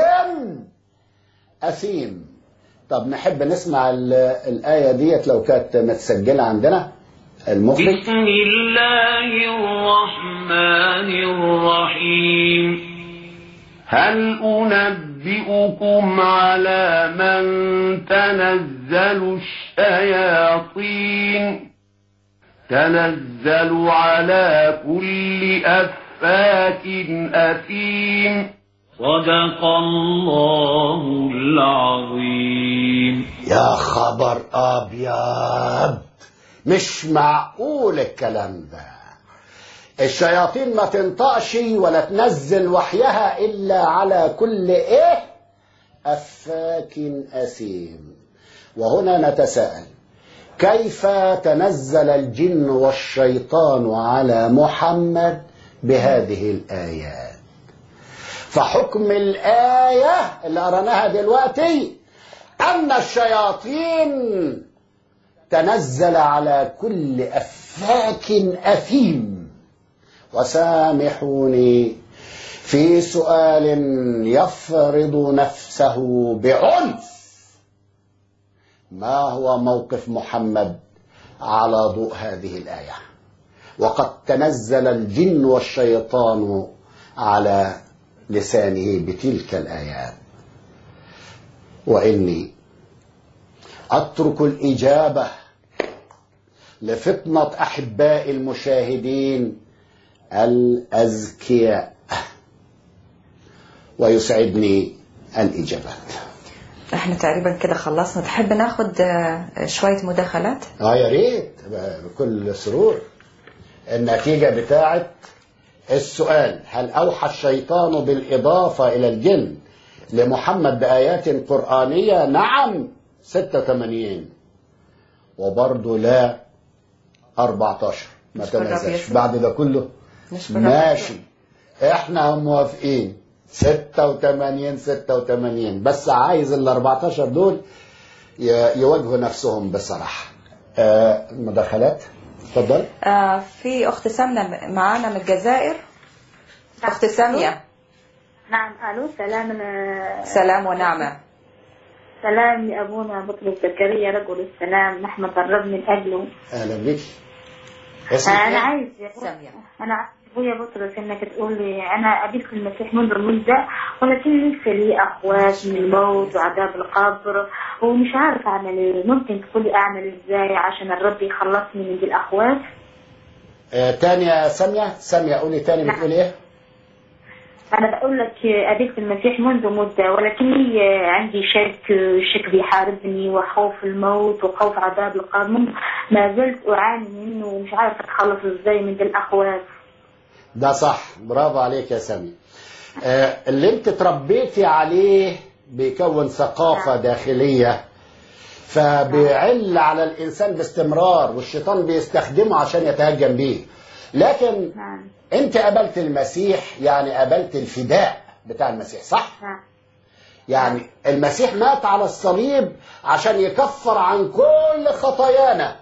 Speaker 1: أثيم طب نحب نسمع ال- الآية ديت لو كانت متسجلة عندنا المخرج
Speaker 4: بسم الله الرحمن الرحيم هل أنبئكم على من تنزل الشياطين تنزل على كل أفاك أثيم صدق الله العظيم
Speaker 1: يا خبر أبيض مش معقول الكلام ده الشياطين ما تنطقش ولا تنزل وحيها إلا على كل إيه أفاك أثيم وهنا نتساءل كيف تنزل الجن والشيطان على محمد بهذه الآيات فحكم الآية اللي قرأناها دلوقتي أن الشياطين تنزل على كل أفاك أثيم وسامحوني في سؤال يفرض نفسه بعنف ما هو موقف محمد على ضوء هذه الآية وقد تنزل الجن والشيطان على لسانه بتلك الآيات وإني أترك الإجابة لفطنة أحباء المشاهدين الأذكياء ويسعدني الإجابات
Speaker 2: احنا تقريبا كده خلصنا تحب ناخد آه، شوية مداخلات
Speaker 1: اه يا ريت بكل سرور النتيجة بتاعت السؤال هل أوحى الشيطان بالإضافة إلى الجن لمحمد بآيات قرآنية نعم 86 وبرضه لا 14 ما
Speaker 2: نشكر رب
Speaker 1: تنازلش
Speaker 2: يسوع.
Speaker 1: بعد ده كله
Speaker 2: نشكر رب
Speaker 1: ماشي احنا موافقين 86 86 بس عايز ال 14 دول ي- يواجهوا نفسهم بصراحة آه مداخلات اتفضل
Speaker 2: آه في أخت سامية معانا من الجزائر أخت سامية
Speaker 5: نعم الو سلام آه،
Speaker 2: سلام ونعمة
Speaker 5: سلام لابونا بطرس زكريا رجل السلام نحمد الرب من اجله
Speaker 1: اهلا بك اسمك
Speaker 5: انا
Speaker 1: إيه؟
Speaker 5: عايز
Speaker 2: سامية
Speaker 5: انا عايز ابويا بطرس انك تقول لي انا قابلت المسيح منذ المدة ولكن لسه لي اخوات من الموت وعذاب القبر ومش عارف اعمل ايه ممكن تقول لي اعمل ازاي عشان الرب يخلصني من دي الاخوات
Speaker 1: آه تاني يا سامية سامية قولي تاني
Speaker 5: نعم.
Speaker 1: بتقولي ايه
Speaker 5: انا بقول لك قابلت المسيح منذ مدة ولكني عندي شك شك بيحاربني وخوف الموت وخوف عذاب القبر ما زلت اعاني منه ومش عارفة اتخلص ازاي من دي الاخوات
Speaker 1: ده صح برافو عليك يا سامي آه اللي انت تربيتي عليه بيكون ثقافة داخلية فبيعل على الإنسان باستمرار والشيطان بيستخدمه عشان يتهجم بيه لكن
Speaker 5: نعم
Speaker 1: انت قابلت المسيح يعني قابلت الفداء بتاع المسيح صح
Speaker 5: نعم
Speaker 1: يعني المسيح مات على الصليب عشان يكفر عن كل خطايانا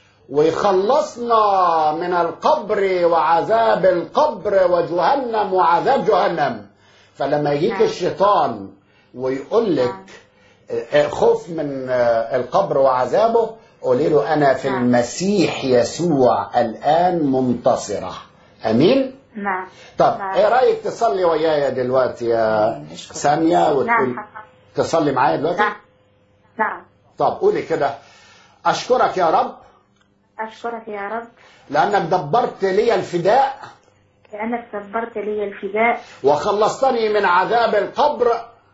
Speaker 1: ويخلصنا من القبر وعذاب القبر وجهنم وعذاب جهنم فلما يجيك
Speaker 5: نعم.
Speaker 1: الشيطان ويقول لك
Speaker 5: نعم.
Speaker 1: آه، خوف من آه، القبر وعذابه قولي له انا في
Speaker 5: نعم.
Speaker 1: المسيح يسوع الان منتصره امين
Speaker 5: نعم
Speaker 1: طب
Speaker 5: نعم.
Speaker 1: ايه رايك تصلي ويايا دلوقتي يا
Speaker 2: آمين. نشكر.
Speaker 1: ساميه
Speaker 5: نعم
Speaker 1: وتقول
Speaker 5: حقا.
Speaker 1: تصلي معايا دلوقتي
Speaker 5: نعم نعم
Speaker 1: طب قولي كده اشكرك يا رب
Speaker 5: أشكرك يا رب
Speaker 1: لانك دبرت لي الفداء
Speaker 5: لأنك دبرت لي الفداء
Speaker 1: وخلصتني من عذاب القبر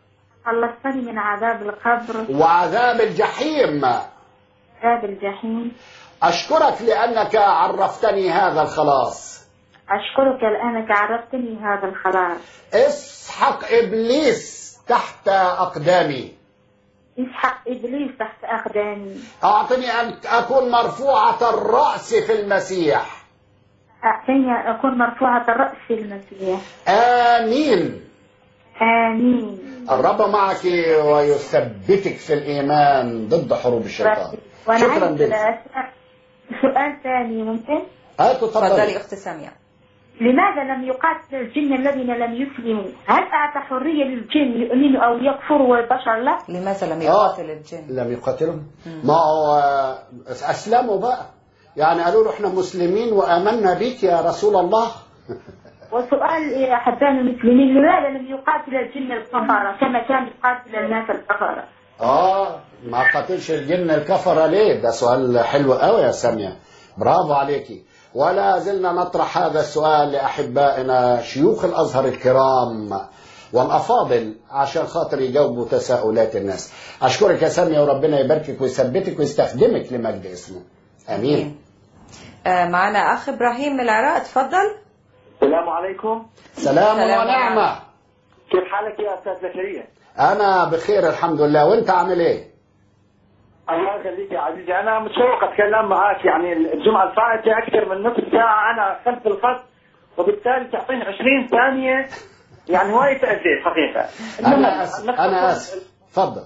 Speaker 5: خلصتني من عذاب القبر
Speaker 1: وعذاب الجحيم
Speaker 5: عذاب الجحيم
Speaker 1: اشكرك لانك عرفتني هذا الخلاص
Speaker 5: أشكرك لأنك عرفتني هذا الخلاص
Speaker 1: اسحق ابليس تحت اقدامي
Speaker 5: اسحق إبليس تحت أقدامي
Speaker 1: اعطني ان اكون مرفوعه الراس في المسيح
Speaker 5: أعطيني أكون مرفوعة الرأس في المسيح
Speaker 1: امين
Speaker 5: آمين
Speaker 1: الرب معك ويثبتك في الايمان ضد حروب الشيطان
Speaker 5: وأنا
Speaker 1: شكرا
Speaker 5: عايز
Speaker 1: لك
Speaker 5: أسأل سؤال ثاني ممكن
Speaker 1: هاتوا
Speaker 2: تفضلي
Speaker 1: تفضلي
Speaker 2: اخت ساميه
Speaker 5: لماذا لم يقاتل الجن الذين لم يسلموا هل أعطى حرية للجن يؤمنوا أو يكفروا والبشر لا
Speaker 2: لماذا لم
Speaker 1: آه.
Speaker 2: يقاتل الجن
Speaker 1: لم يقاتلهم ما هو اسلموا بقى يعني قالوا له احنا مسلمين وامنا بيك يا رسول الله
Speaker 5: وسؤال يا أحبائنا المسلمين لماذا لم يقاتل الجن الكفرة كما كان يقاتل الناس الكفرة
Speaker 1: اه ما قاتلش الجن الكفره ليه ده سؤال حلو قوي يا ساميه برافو عليكي ولا زلنا نطرح هذا السؤال لاحبائنا شيوخ الازهر الكرام والافاضل عشان خاطر يجاوبوا تساؤلات الناس اشكرك يا ساميه وربنا يباركك ويثبتك ويستخدمك لمجد اسمه امين
Speaker 2: آه، معنا اخ ابراهيم من العراق تفضل
Speaker 6: السلام عليكم
Speaker 1: سلام
Speaker 2: سلام
Speaker 1: ونعمه
Speaker 6: كيف حالك يا استاذ زكريا؟
Speaker 1: انا بخير الحمد لله وانت عامل ايه
Speaker 6: الله يخليك يا عزيزي انا متشوق اتكلم معك يعني الجمعه الفائته اكثر من نصف ساعه انا خلف الخط وبالتالي تعطيني 20 ثانيه يعني وايد تاذيت حقيقه
Speaker 1: انا اسف انا اسف تفضل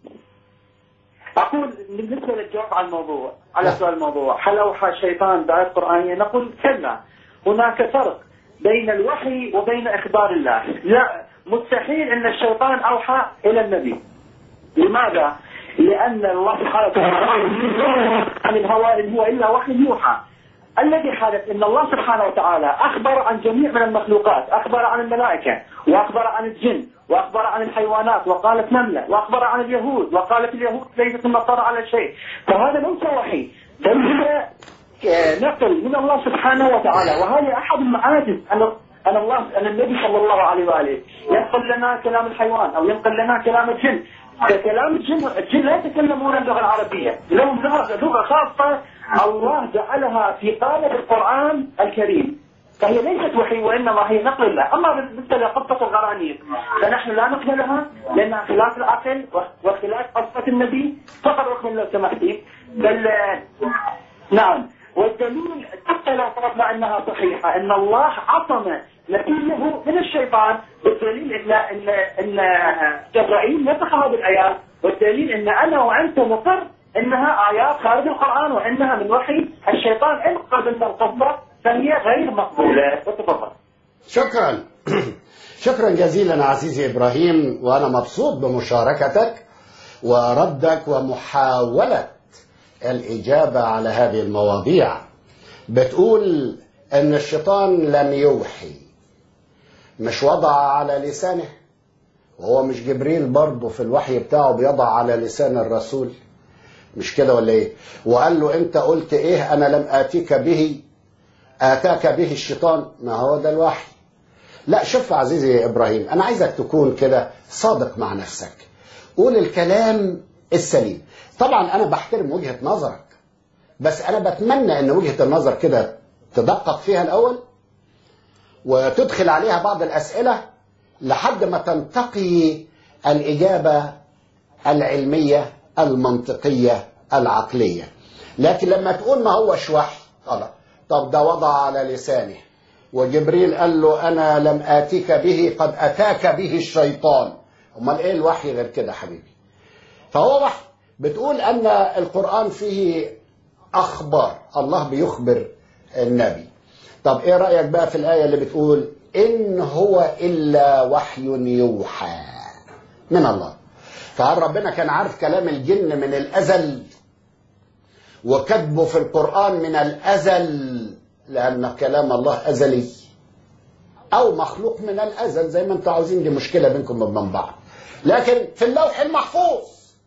Speaker 6: اقول بالنسبه للجواب على الموضوع على سؤال الموضوع هل اوحى الشيطان بايات قرانيه؟ نقول كلا هناك فرق بين الوحي وبين اخبار الله لا مستحيل ان الشيطان اوحى الى النبي لماذا؟ لان الله سبحانه وتعالى عن الهواء إن هو الا وحي يوحى الذي حدث ان الله سبحانه وتعالى اخبر عن جميع من المخلوقات، اخبر عن الملائكه، واخبر عن الجن، واخبر عن الحيوانات، وقالت نمله، واخبر عن اليهود، وقالت اليهود ليست مطر على شيء، فهذا ليس وحي، بل هو آه، نقل من الله سبحانه وتعالى، وهذه احد المعاجز ان ان الله ان النبي صلى الله عليه واله ينقل لنا كلام الحيوان او ينقل لنا كلام الجن. كلام الجن الجن لا يتكلمون اللغه العربيه، لهم لغه لغه خاصه الله جعلها في قالب القرآن الكريم فهي ليست وحي وإنما هي نقل الله أما بالنسبة لقصة الغرانيق فنحن لا نقبلها لأنها خلاف العقل وخلاف قصة النبي فقط أخبر لو سمحتي بل نعم والدليل حتى لو فرضنا أنها صحيحة أن الله عصم نبيه من الشيطان بالدليل أن أن أن جبرائيل نسخ هذه الآيات والدليل أن أنا وأنت نقر انها ايات خارج القران وانها من وحي الشيطان ان قبلنا القبضه فهي غير مقبوله وتفضل.
Speaker 1: شكرا شكرا جزيلا عزيزي ابراهيم وانا مبسوط بمشاركتك وردك ومحاوله الاجابه على هذه المواضيع بتقول ان الشيطان لم يوحي مش وضع على لسانه وهو مش جبريل برضه في الوحي بتاعه بيضع على لسان الرسول مش كده ولا ايه وقال له انت قلت ايه انا لم اتيك به اتاك به الشيطان ما هو ده الوحي لا شوف عزيزي يا ابراهيم انا عايزك تكون كده صادق مع نفسك قول الكلام السليم طبعا انا بحترم وجهة نظرك بس انا بتمنى ان وجهة النظر كده تدقق فيها الاول وتدخل عليها بعض الاسئلة لحد ما تنتقي الاجابة العلمية المنطقية العقلية لكن لما تقول ما هوش وحي خلاص طب ده وضع على لسانه وجبريل قال له أنا لم آتيك به قد أتاك به الشيطان أمال إيه الوحي غير كده حبيبي فهو وحي بتقول أن القرآن فيه أخبار الله بيخبر النبي طب إيه رأيك بقى في الآية اللي بتقول إن هو إلا وحي يوحى من الله فهل ربنا كان عارف كلام الجن من الازل وكتبه في القران من الازل لان كلام الله ازلي او مخلوق من الازل زي ما انتم عاوزين دي مشكله بينكم وبين بعض لكن في اللوح المحفوظ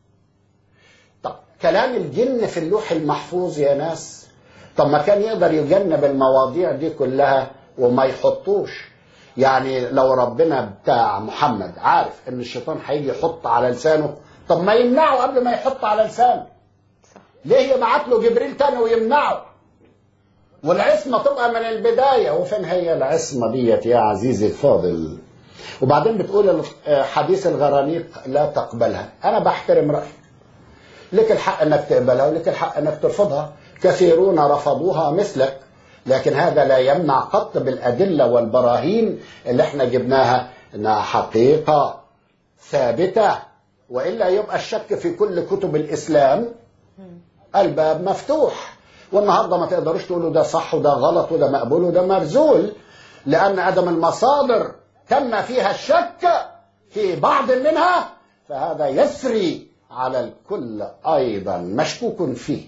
Speaker 1: طب كلام الجن في اللوح المحفوظ يا ناس طب ما كان يقدر يجنب المواضيع دي كلها وما يحطوش يعني لو ربنا بتاع محمد عارف ان الشيطان هيجي يحط على لسانه طب ما يمنعه قبل ما يحط على لسانه ليه يبعت له جبريل تاني ويمنعه والعصمة تبقى من البداية وفين هي العصمة ديت يا عزيزي الفاضل وبعدين بتقول حديث الغرانيق لا تقبلها أنا بحترم رأيك لك الحق أنك تقبلها ولك الحق أنك ترفضها كثيرون رفضوها مثلك لكن هذا لا يمنع قط بالأدلة والبراهين اللي احنا جبناها انها حقيقة ثابتة وإلا يبقى الشك في كل كتب الإسلام الباب مفتوح والنهارده ما تقدروش تقولوا ده صح وده غلط وده مقبول وده مرزول لأن عدم المصادر تم فيها الشك في بعض منها فهذا يسري على الكل أيضا مشكوك فيه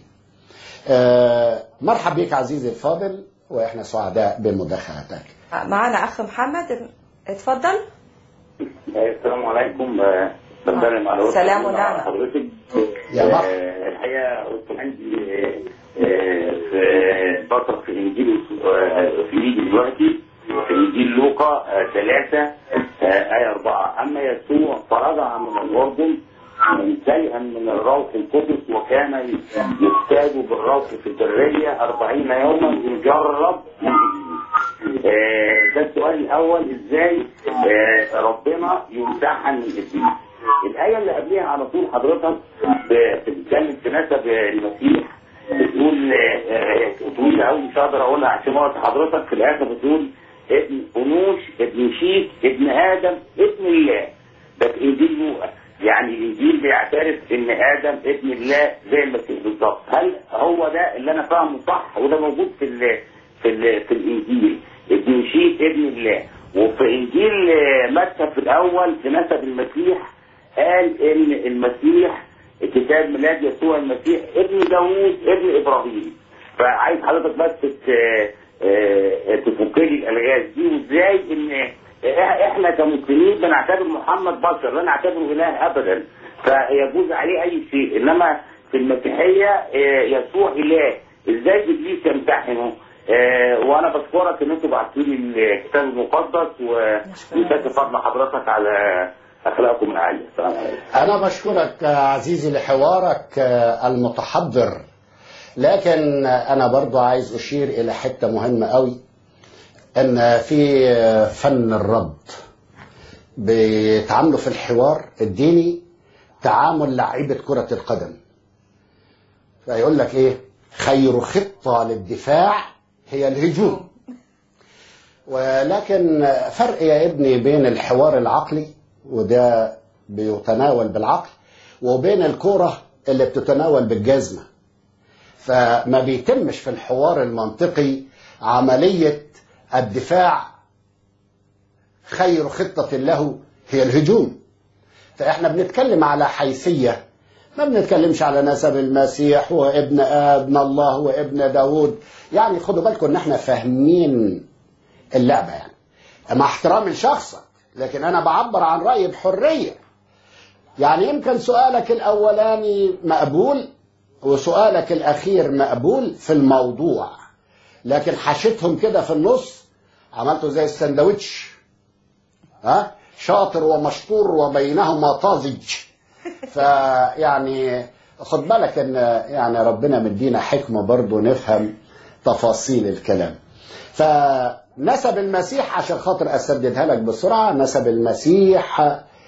Speaker 1: آه مرحب بك عزيزي الفاضل واحنا سعداء بمداخلتك
Speaker 2: معنا اخ محمد اتفضل
Speaker 7: السلام عليكم بتكلم على وسط
Speaker 2: سلام ونعمة.
Speaker 7: حضرتك
Speaker 1: يا مرحبا.
Speaker 7: آه، الحقيقه كنت عندي آه، آه، في بقرا في انجيل آه، في ايدي دلوقتي في انجيل لوقا ثلاثة آية أربعة أما يسوع فرجع من الأردن منتهيا من الروح القدس وكان يجتاز بالروح في البرية أربعين يوما يجرب آه، ده السؤال الأول إزاي آه، ربنا يمتحن الإبليس الآية اللي قبلها على طول حضرتك ب- بتتكلم في نسب المسيح بتقول آه، آه، طويلة أوي مش هقدر أقولها عشان وقت حضرتك في الآخر بتقول ابن أنوش ابن شيك ابن آدم ابن الله ده في إنجيل لوقا يعني الإنجيل بيعترف إن آدم ابن الله زي المسيح بالظبط هل هو ده اللي أنا فاهمه صح وده موجود في ال في ال في الإنجيل ابن شيك ابن الله وفي إنجيل آه، متى في الأول في نسب المسيح قال ان المسيح كتاب ميلاد يسوع المسيح ابن داوود ابن ابراهيم فعايز حضرتك بس تت- آه، تفك لي الالغاز دي وازاي ان إح- احنا كمسلمين بنعتبر محمد بشر لا نعتبره اله ابدا فيجوز عليه اي شيء انما في المسيحيه آه، يسوع اله ازاي ابليس يمتحنه آه، وانا بشكرك ان انتوا بعتوا لي الكتاب المقدس ومساك فضل حضرتك على اخلاقكم العاليه السلام عليكم
Speaker 1: أنا بشكرك آه، عزيزي لحوارك آه، المتحضر لكن آه، أنا برضو عايز أشير إلى حتة مهمة قوي أن في آه، فن الرد بيتعاملوا في الحوار الديني تعامل لعيبة كرة القدم فيقول لك إيه خير خطة للدفاع هي الهجوم ولكن فرق يا ابني بين الحوار العقلي وده بيتناول بالعقل وبين الكرة اللي بتتناول بالجزمة فما بيتمش في الحوار المنطقي عملية الدفاع خير خطة له هي الهجوم فاحنا بنتكلم على حيثية ما بنتكلمش على نسب المسيح وابن ابن الله وابن داود يعني خدوا بالكم ان احنا فاهمين اللعبة يعني مع احترامي لشخصك لكن انا بعبر عن رأيي بحرية يعني يمكن سؤالك الاولاني مقبول وسؤالك الاخير مقبول في الموضوع لكن حشيتهم كده في النص عملته زي السندوتش ها شاطر ومشطور وبينهما طازج فيعني خد بالك ان يعني ربنا مدينا حكمه برضه نفهم تفاصيل الكلام فنسب المسيح عشان خاطر اسددها لك بسرعه نسب المسيح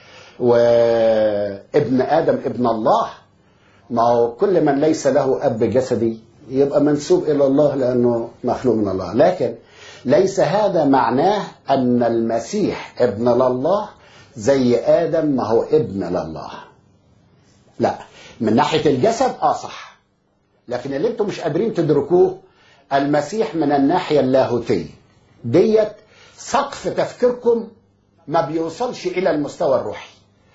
Speaker 1: وابن ادم ابن الله ما هو كل من ليس له اب جسدي يبقى منسوب الى الله لانه مخلوق من الله لكن ليس هذا معناه ان المسيح ابن لله زي ادم ما هو ابن لله لا من ناحيه الجسد اه صح لكن اللي انتم مش قادرين تدركوه المسيح من الناحيه اللاهوتيه ديت سقف تفكيركم ما بيوصلش الى المستوى الروحي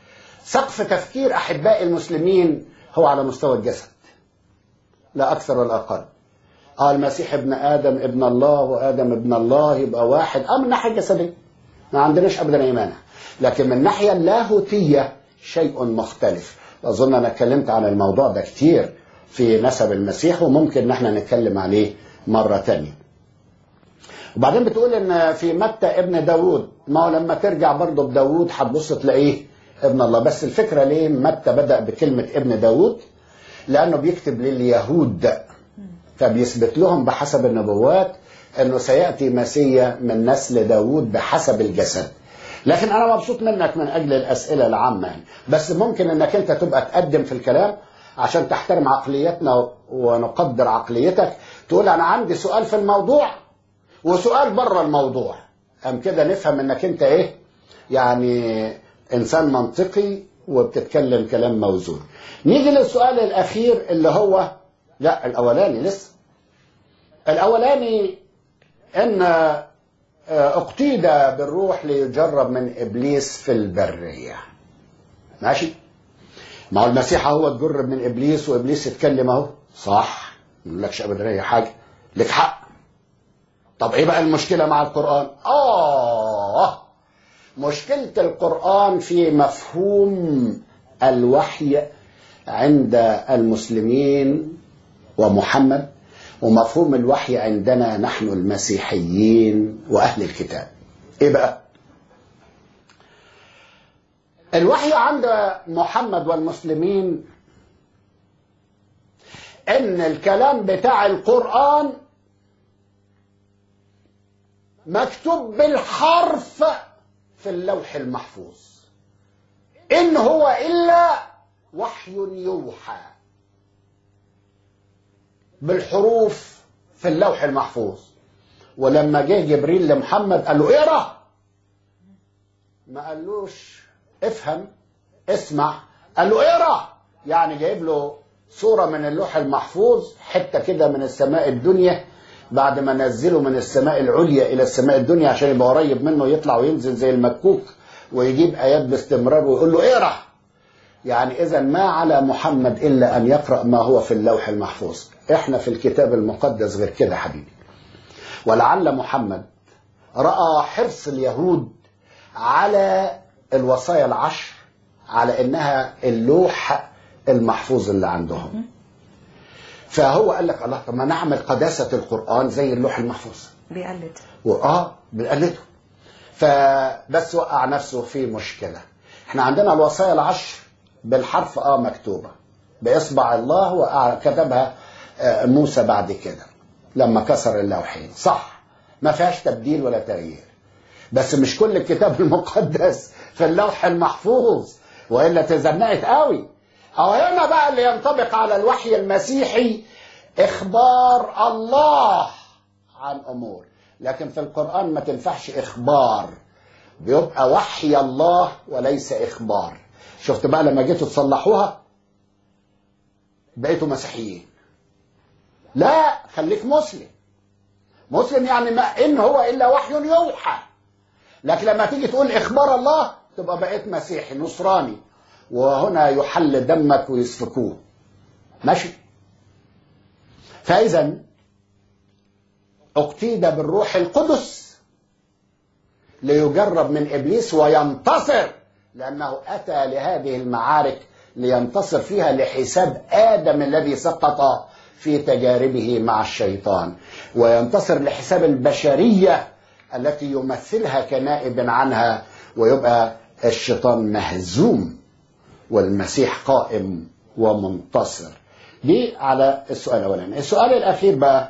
Speaker 1: سقف تفكير أحباء المسلمين هو على مستوى الجسد لا أكثر ولا أقل اه المسيح ابن آدم ابن الله وآدم ابن الله يبقى واحد اه من الناحية الجسدية ما عندناش أبدا أي مانع لكن من الناحية اللاهوتية شيء مختلف أظن أنا اتكلمت عن الموضوع ده كتير في نسب المسيح وممكن ان احنا نتكلم عليه مرة تانية وبعدين بتقول ان في متى ابن داود ما هو لما ترجع برضه بداود هتبص تلاقيه ابن الله بس الفكرة ليه متى بدأ بكلمة ابن داود لأنه بيكتب لليهود فبيثبت لهم بحسب النبوات أنه سيأتي مسيا من نسل داود بحسب الجسد لكن أنا مبسوط منك من أجل الأسئلة العامة يعني. بس ممكن أنك أنت تبقى تقدم في الكلام عشان تحترم عقليتنا ونقدر عقليتك تقول أنا عندي سؤال في الموضوع وسؤال بره الموضوع أم كده نفهم أنك أنت إيه يعني إنسان منطقي وبتتكلم كلام موزون نيجي للسؤال الأخير اللي هو لا الأولاني لسه الأولاني أن اقتيد بالروح ليجرب من إبليس في البرية ماشي ما هو المسيح هو تجرب من إبليس وإبليس يتكلم أهو صح ما لكش أبدا أي حاجة لك حق طب إيه بقى المشكلة مع القرآن آه مشكلة القرآن في مفهوم الوحي عند المسلمين ومحمد ومفهوم الوحي عندنا نحن المسيحيين وأهل الكتاب إيه بقى الوحي عند محمد والمسلمين ان الكلام بتاع القرآن مكتوب بالحرف في اللوح المحفوظ إن هو إلا وحي يوحى بالحروف في اللوح المحفوظ ولما جه جبريل لمحمد قال له اقرا ما قالوش افهم اسمع قال له اقرا يعني جايب له صورة من اللوح المحفوظ حتة كده من السماء الدنيا بعد ما نزله من السماء العليا إلى السماء الدنيا عشان يبقى قريب منه يطلع وينزل زي المكوك ويجيب آيات باستمرار ويقول له اقرا يعني إذا ما على محمد إلا أن يقرأ ما هو في اللوح المحفوظ إحنا في الكتاب المقدس غير كده حبيبي ولعل محمد رأى حرص اليهود على الوصايا العشر على إنها اللوح المحفوظ اللي عندهم فهو قال لك الله طب ما نعمل قداسة القرآن زي اللوح المحفوظ
Speaker 2: بيقلد
Speaker 1: وآه بنقلده فبس وقع نفسه في مشكلة احنا عندنا الوصايا العشر بالحرف اه مكتوبة بإصبع الله وكتبها موسى بعد كده لما كسر اللوحين صح ما فيهاش تبديل ولا تغيير بس مش كل الكتاب المقدس في اللوح المحفوظ وإلا تزنقت قوي أو هنا بقى اللي ينطبق على الوحي المسيحي إخبار الله عن أمور لكن في القرآن ما تنفعش إخبار بيبقى وحي الله وليس إخبار شفت بقى لما جيتوا تصلحوها بقيتوا مسيحيين لا خليك مسلم مسلم يعني ما إن هو إلا وحي يوحى لكن لما تيجي تقول إخبار الله تبقى بقيت مسيحي نصراني وهنا يحل دمك ويسفكوه ماشي فإذا اقتيد بالروح القدس ليجرب من إبليس وينتصر لأنه أتى لهذه المعارك لينتصر فيها لحساب آدم الذي سقط في تجاربه مع الشيطان وينتصر لحساب البشرية التي يمثلها كنائب عنها ويبقى الشيطان مهزوم والمسيح قائم ومنتصر دي على السؤال الأولاني السؤال الأخير بقى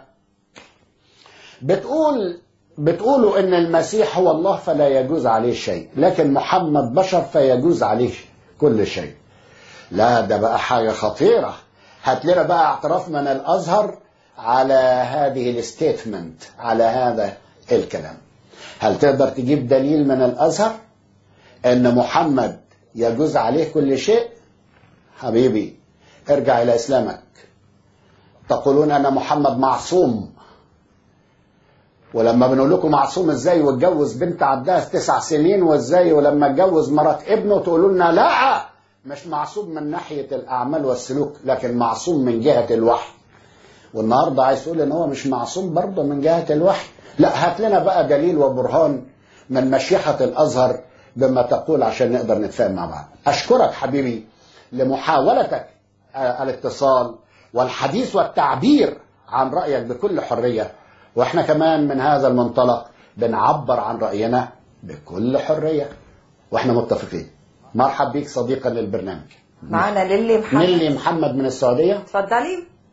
Speaker 1: بتقول بتقولوا ان المسيح هو الله فلا يجوز عليه شيء لكن محمد بشر فيجوز عليه كل شيء لا ده بقى حاجة خطيرة هات لنا بقى اعتراف من الأزهر على هذه الستيتمنت على هذا الكلام هل تقدر تجيب دليل من الأزهر ان محمد يجوز عليه كل شيء حبيبي ارجع إلى إسلامك تقولون أن محمد معصوم ولما بنقول لكم معصوم ازاي واتجوز بنت عندها تسع سنين وازاي ولما اتجوز مرات ابنه تقولوا لنا لا مش معصوم من ناحية الأعمال والسلوك لكن معصوم من جهة الوحي والنهاردة عايز تقول إن هو مش معصوم برضه من جهة الوحي لا هات لنا بقى دليل وبرهان من مشيخة الأزهر بما تقول عشان نقدر نتفاهم مع بعض أشكرك حبيبي لمحاولتك آه، الاتصال والحديث والتعبير عن رأيك بكل حرية وإحنا كمان من هذا المنطلق بنعبر عن رأينا بكل حرية وإحنا متفقين مرحب بيك صديقا للبرنامج
Speaker 2: معانا للي محمد
Speaker 1: نيلي محمد من السعودية
Speaker 2: اتفضلي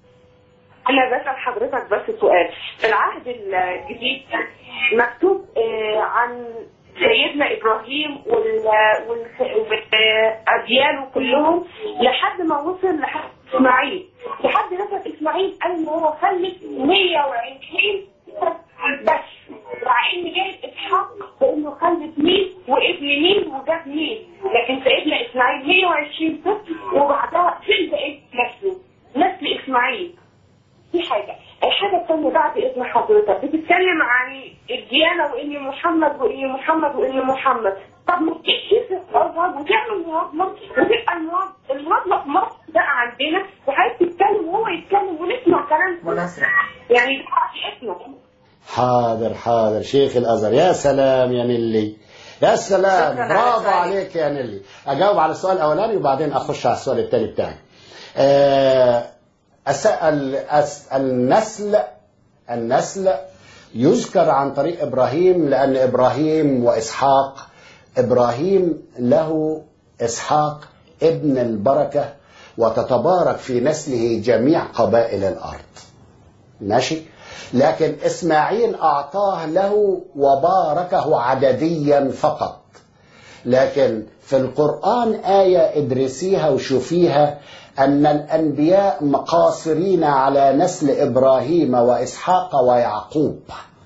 Speaker 8: أنا بسأل حضرتك بس سؤال في العهد الجديد مكتوب آه، عن سيدنا إبراهيم وال- وال- وأجياله كلهم لحد ما وصل لحد إسماعيل لحد نسب إسماعيل قال إن هو خلف 120 بس مع إن جايب إسحاق بإنه خلف مين وابن مين وجاب مين لكن سيدنا إسماعيل 120 طفل وبعدها فين بقيت نسله نسل إسماعيل دي حاجة الحاجة الثانية بعد إذن حضرتك بتتكلم عن الديانة وإن محمد وإن محمد وإن محمد طب ما تجيش الأزهر وتعمل مناظمة وتبقى المناظ- المناظمة في مصر بقى عندنا وعايز تتكلم وهو يتكلم ونسمع كلام
Speaker 2: مناصرة
Speaker 8: يعني ده حقيقتنا
Speaker 1: حاضر حاضر شيخ الازهر يا سلام يا نيلي يا سلام
Speaker 2: شكراً على
Speaker 1: برافو
Speaker 2: سؤالك.
Speaker 1: عليك يا نيلي اجاوب على السؤال الاولاني وبعدين اخش على السؤال الثاني بتاعي آه، أس- ال- أس- النسل النسل يذكر عن طريق ابراهيم لان ابراهيم واسحاق ابراهيم له اسحاق ابن البركه وتتبارك في نسله جميع قبائل الارض ماشي لكن اسماعيل اعطاه له وباركه عدديا فقط لكن في القران ايه ادرسيها وشوفيها ان الانبياء مقاصرين على نسل ابراهيم واسحاق ويعقوب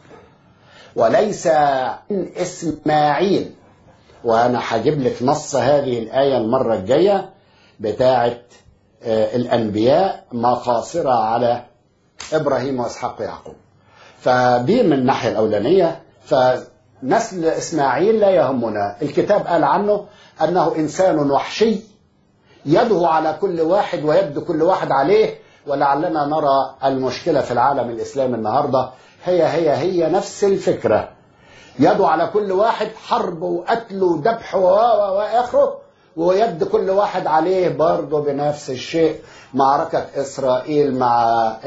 Speaker 1: وليس من اسماعيل وانا هجيب لك نص هذه الايه المره الجايه بتاعه آه، الانبياء مقاصره على ابراهيم واسحاق ويعقوب فدي من الناحيه الاولانيه فنسل اسماعيل لا يهمنا الكتاب قال عنه انه انسان وحشي يده على كل واحد ويد كل واحد عليه ولعلنا نرى المشكله في العالم الاسلامي النهارده هي هي هي نفس الفكره يده على كل واحد حرب وقتل وذبح و- و- واخره ويد كل واحد عليه برضه بنفس الشيء معركة إسرائيل مع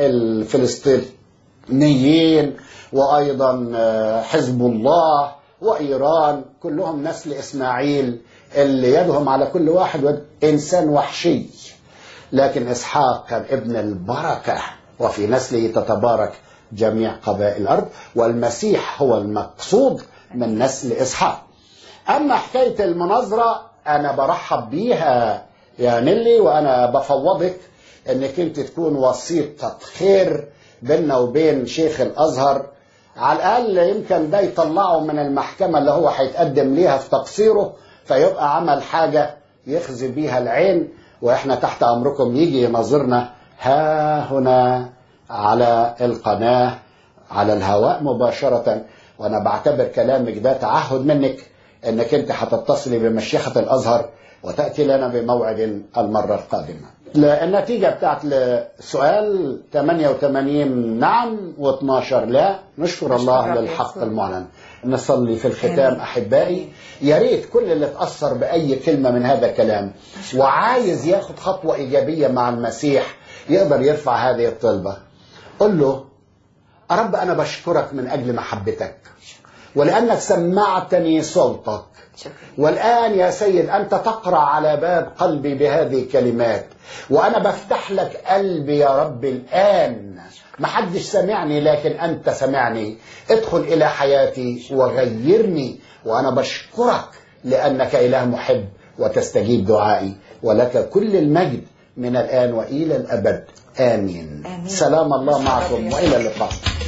Speaker 1: الفلسطينيين وأيضا آه، حزب الله وإيران كلهم نسل إسماعيل اللي يدهم على كل واحد ود- إنسان وحشي لكن إسحاق كان ابن البركة وفي نسله تتبارك جميع قبائل الأرض والمسيح هو المقصود من نسل إسحاق أما حكاية المناظرة أنا برحب بيها يا نيلي وأنا بفوضك أنك أنت تكون وسيطة خير بيننا وبين شيخ الأزهر على الأقل يمكن ده يطلعه من المحكمة اللي هو هيتقدم ليها في تقصيره فيبقى عمل حاجة يخزي بيها العين وإحنا تحت أمركم يجي يناظرنا ها هنا على القناة على الهواء مباشرة وأنا بعتبر كلامك ده تعهد منك أنك أنت هتتصلي بمشيخة الأزهر وتأتي لنا بموعد المرة القادمة النتيجة بتاعت السؤال 88 نعم و12 لا نشكر الله
Speaker 2: رب
Speaker 1: للحق
Speaker 2: يسوع.
Speaker 1: المعلن نصلي في الختام
Speaker 2: آمين.
Speaker 1: أحبائي يا ريت كل اللي اتأثر بأي كلمة من هذا الكلام وعايز ياخد خطوة إيجابية مع المسيح يقدر يرفع هذه الطلبة قل له يا رب أنا بشكرك من أجل محبتك ولأنك سمعتني صوتك
Speaker 2: شكرا
Speaker 1: والآن يا سيد أنت تقرأ على باب قلبي بهذه الكلمات وأنا بفتح لك قلبي يا رب الآن محدش سمعني لكن أنت سمعني ادخل إلى حياتي وغيرني وأنا بشكرك لأنك إله محب وتستجيب دعائي ولك كل المجد من الآن وإلى الأبد آمين,
Speaker 2: آمين.
Speaker 1: سلام الله معكم وإلى اللقاء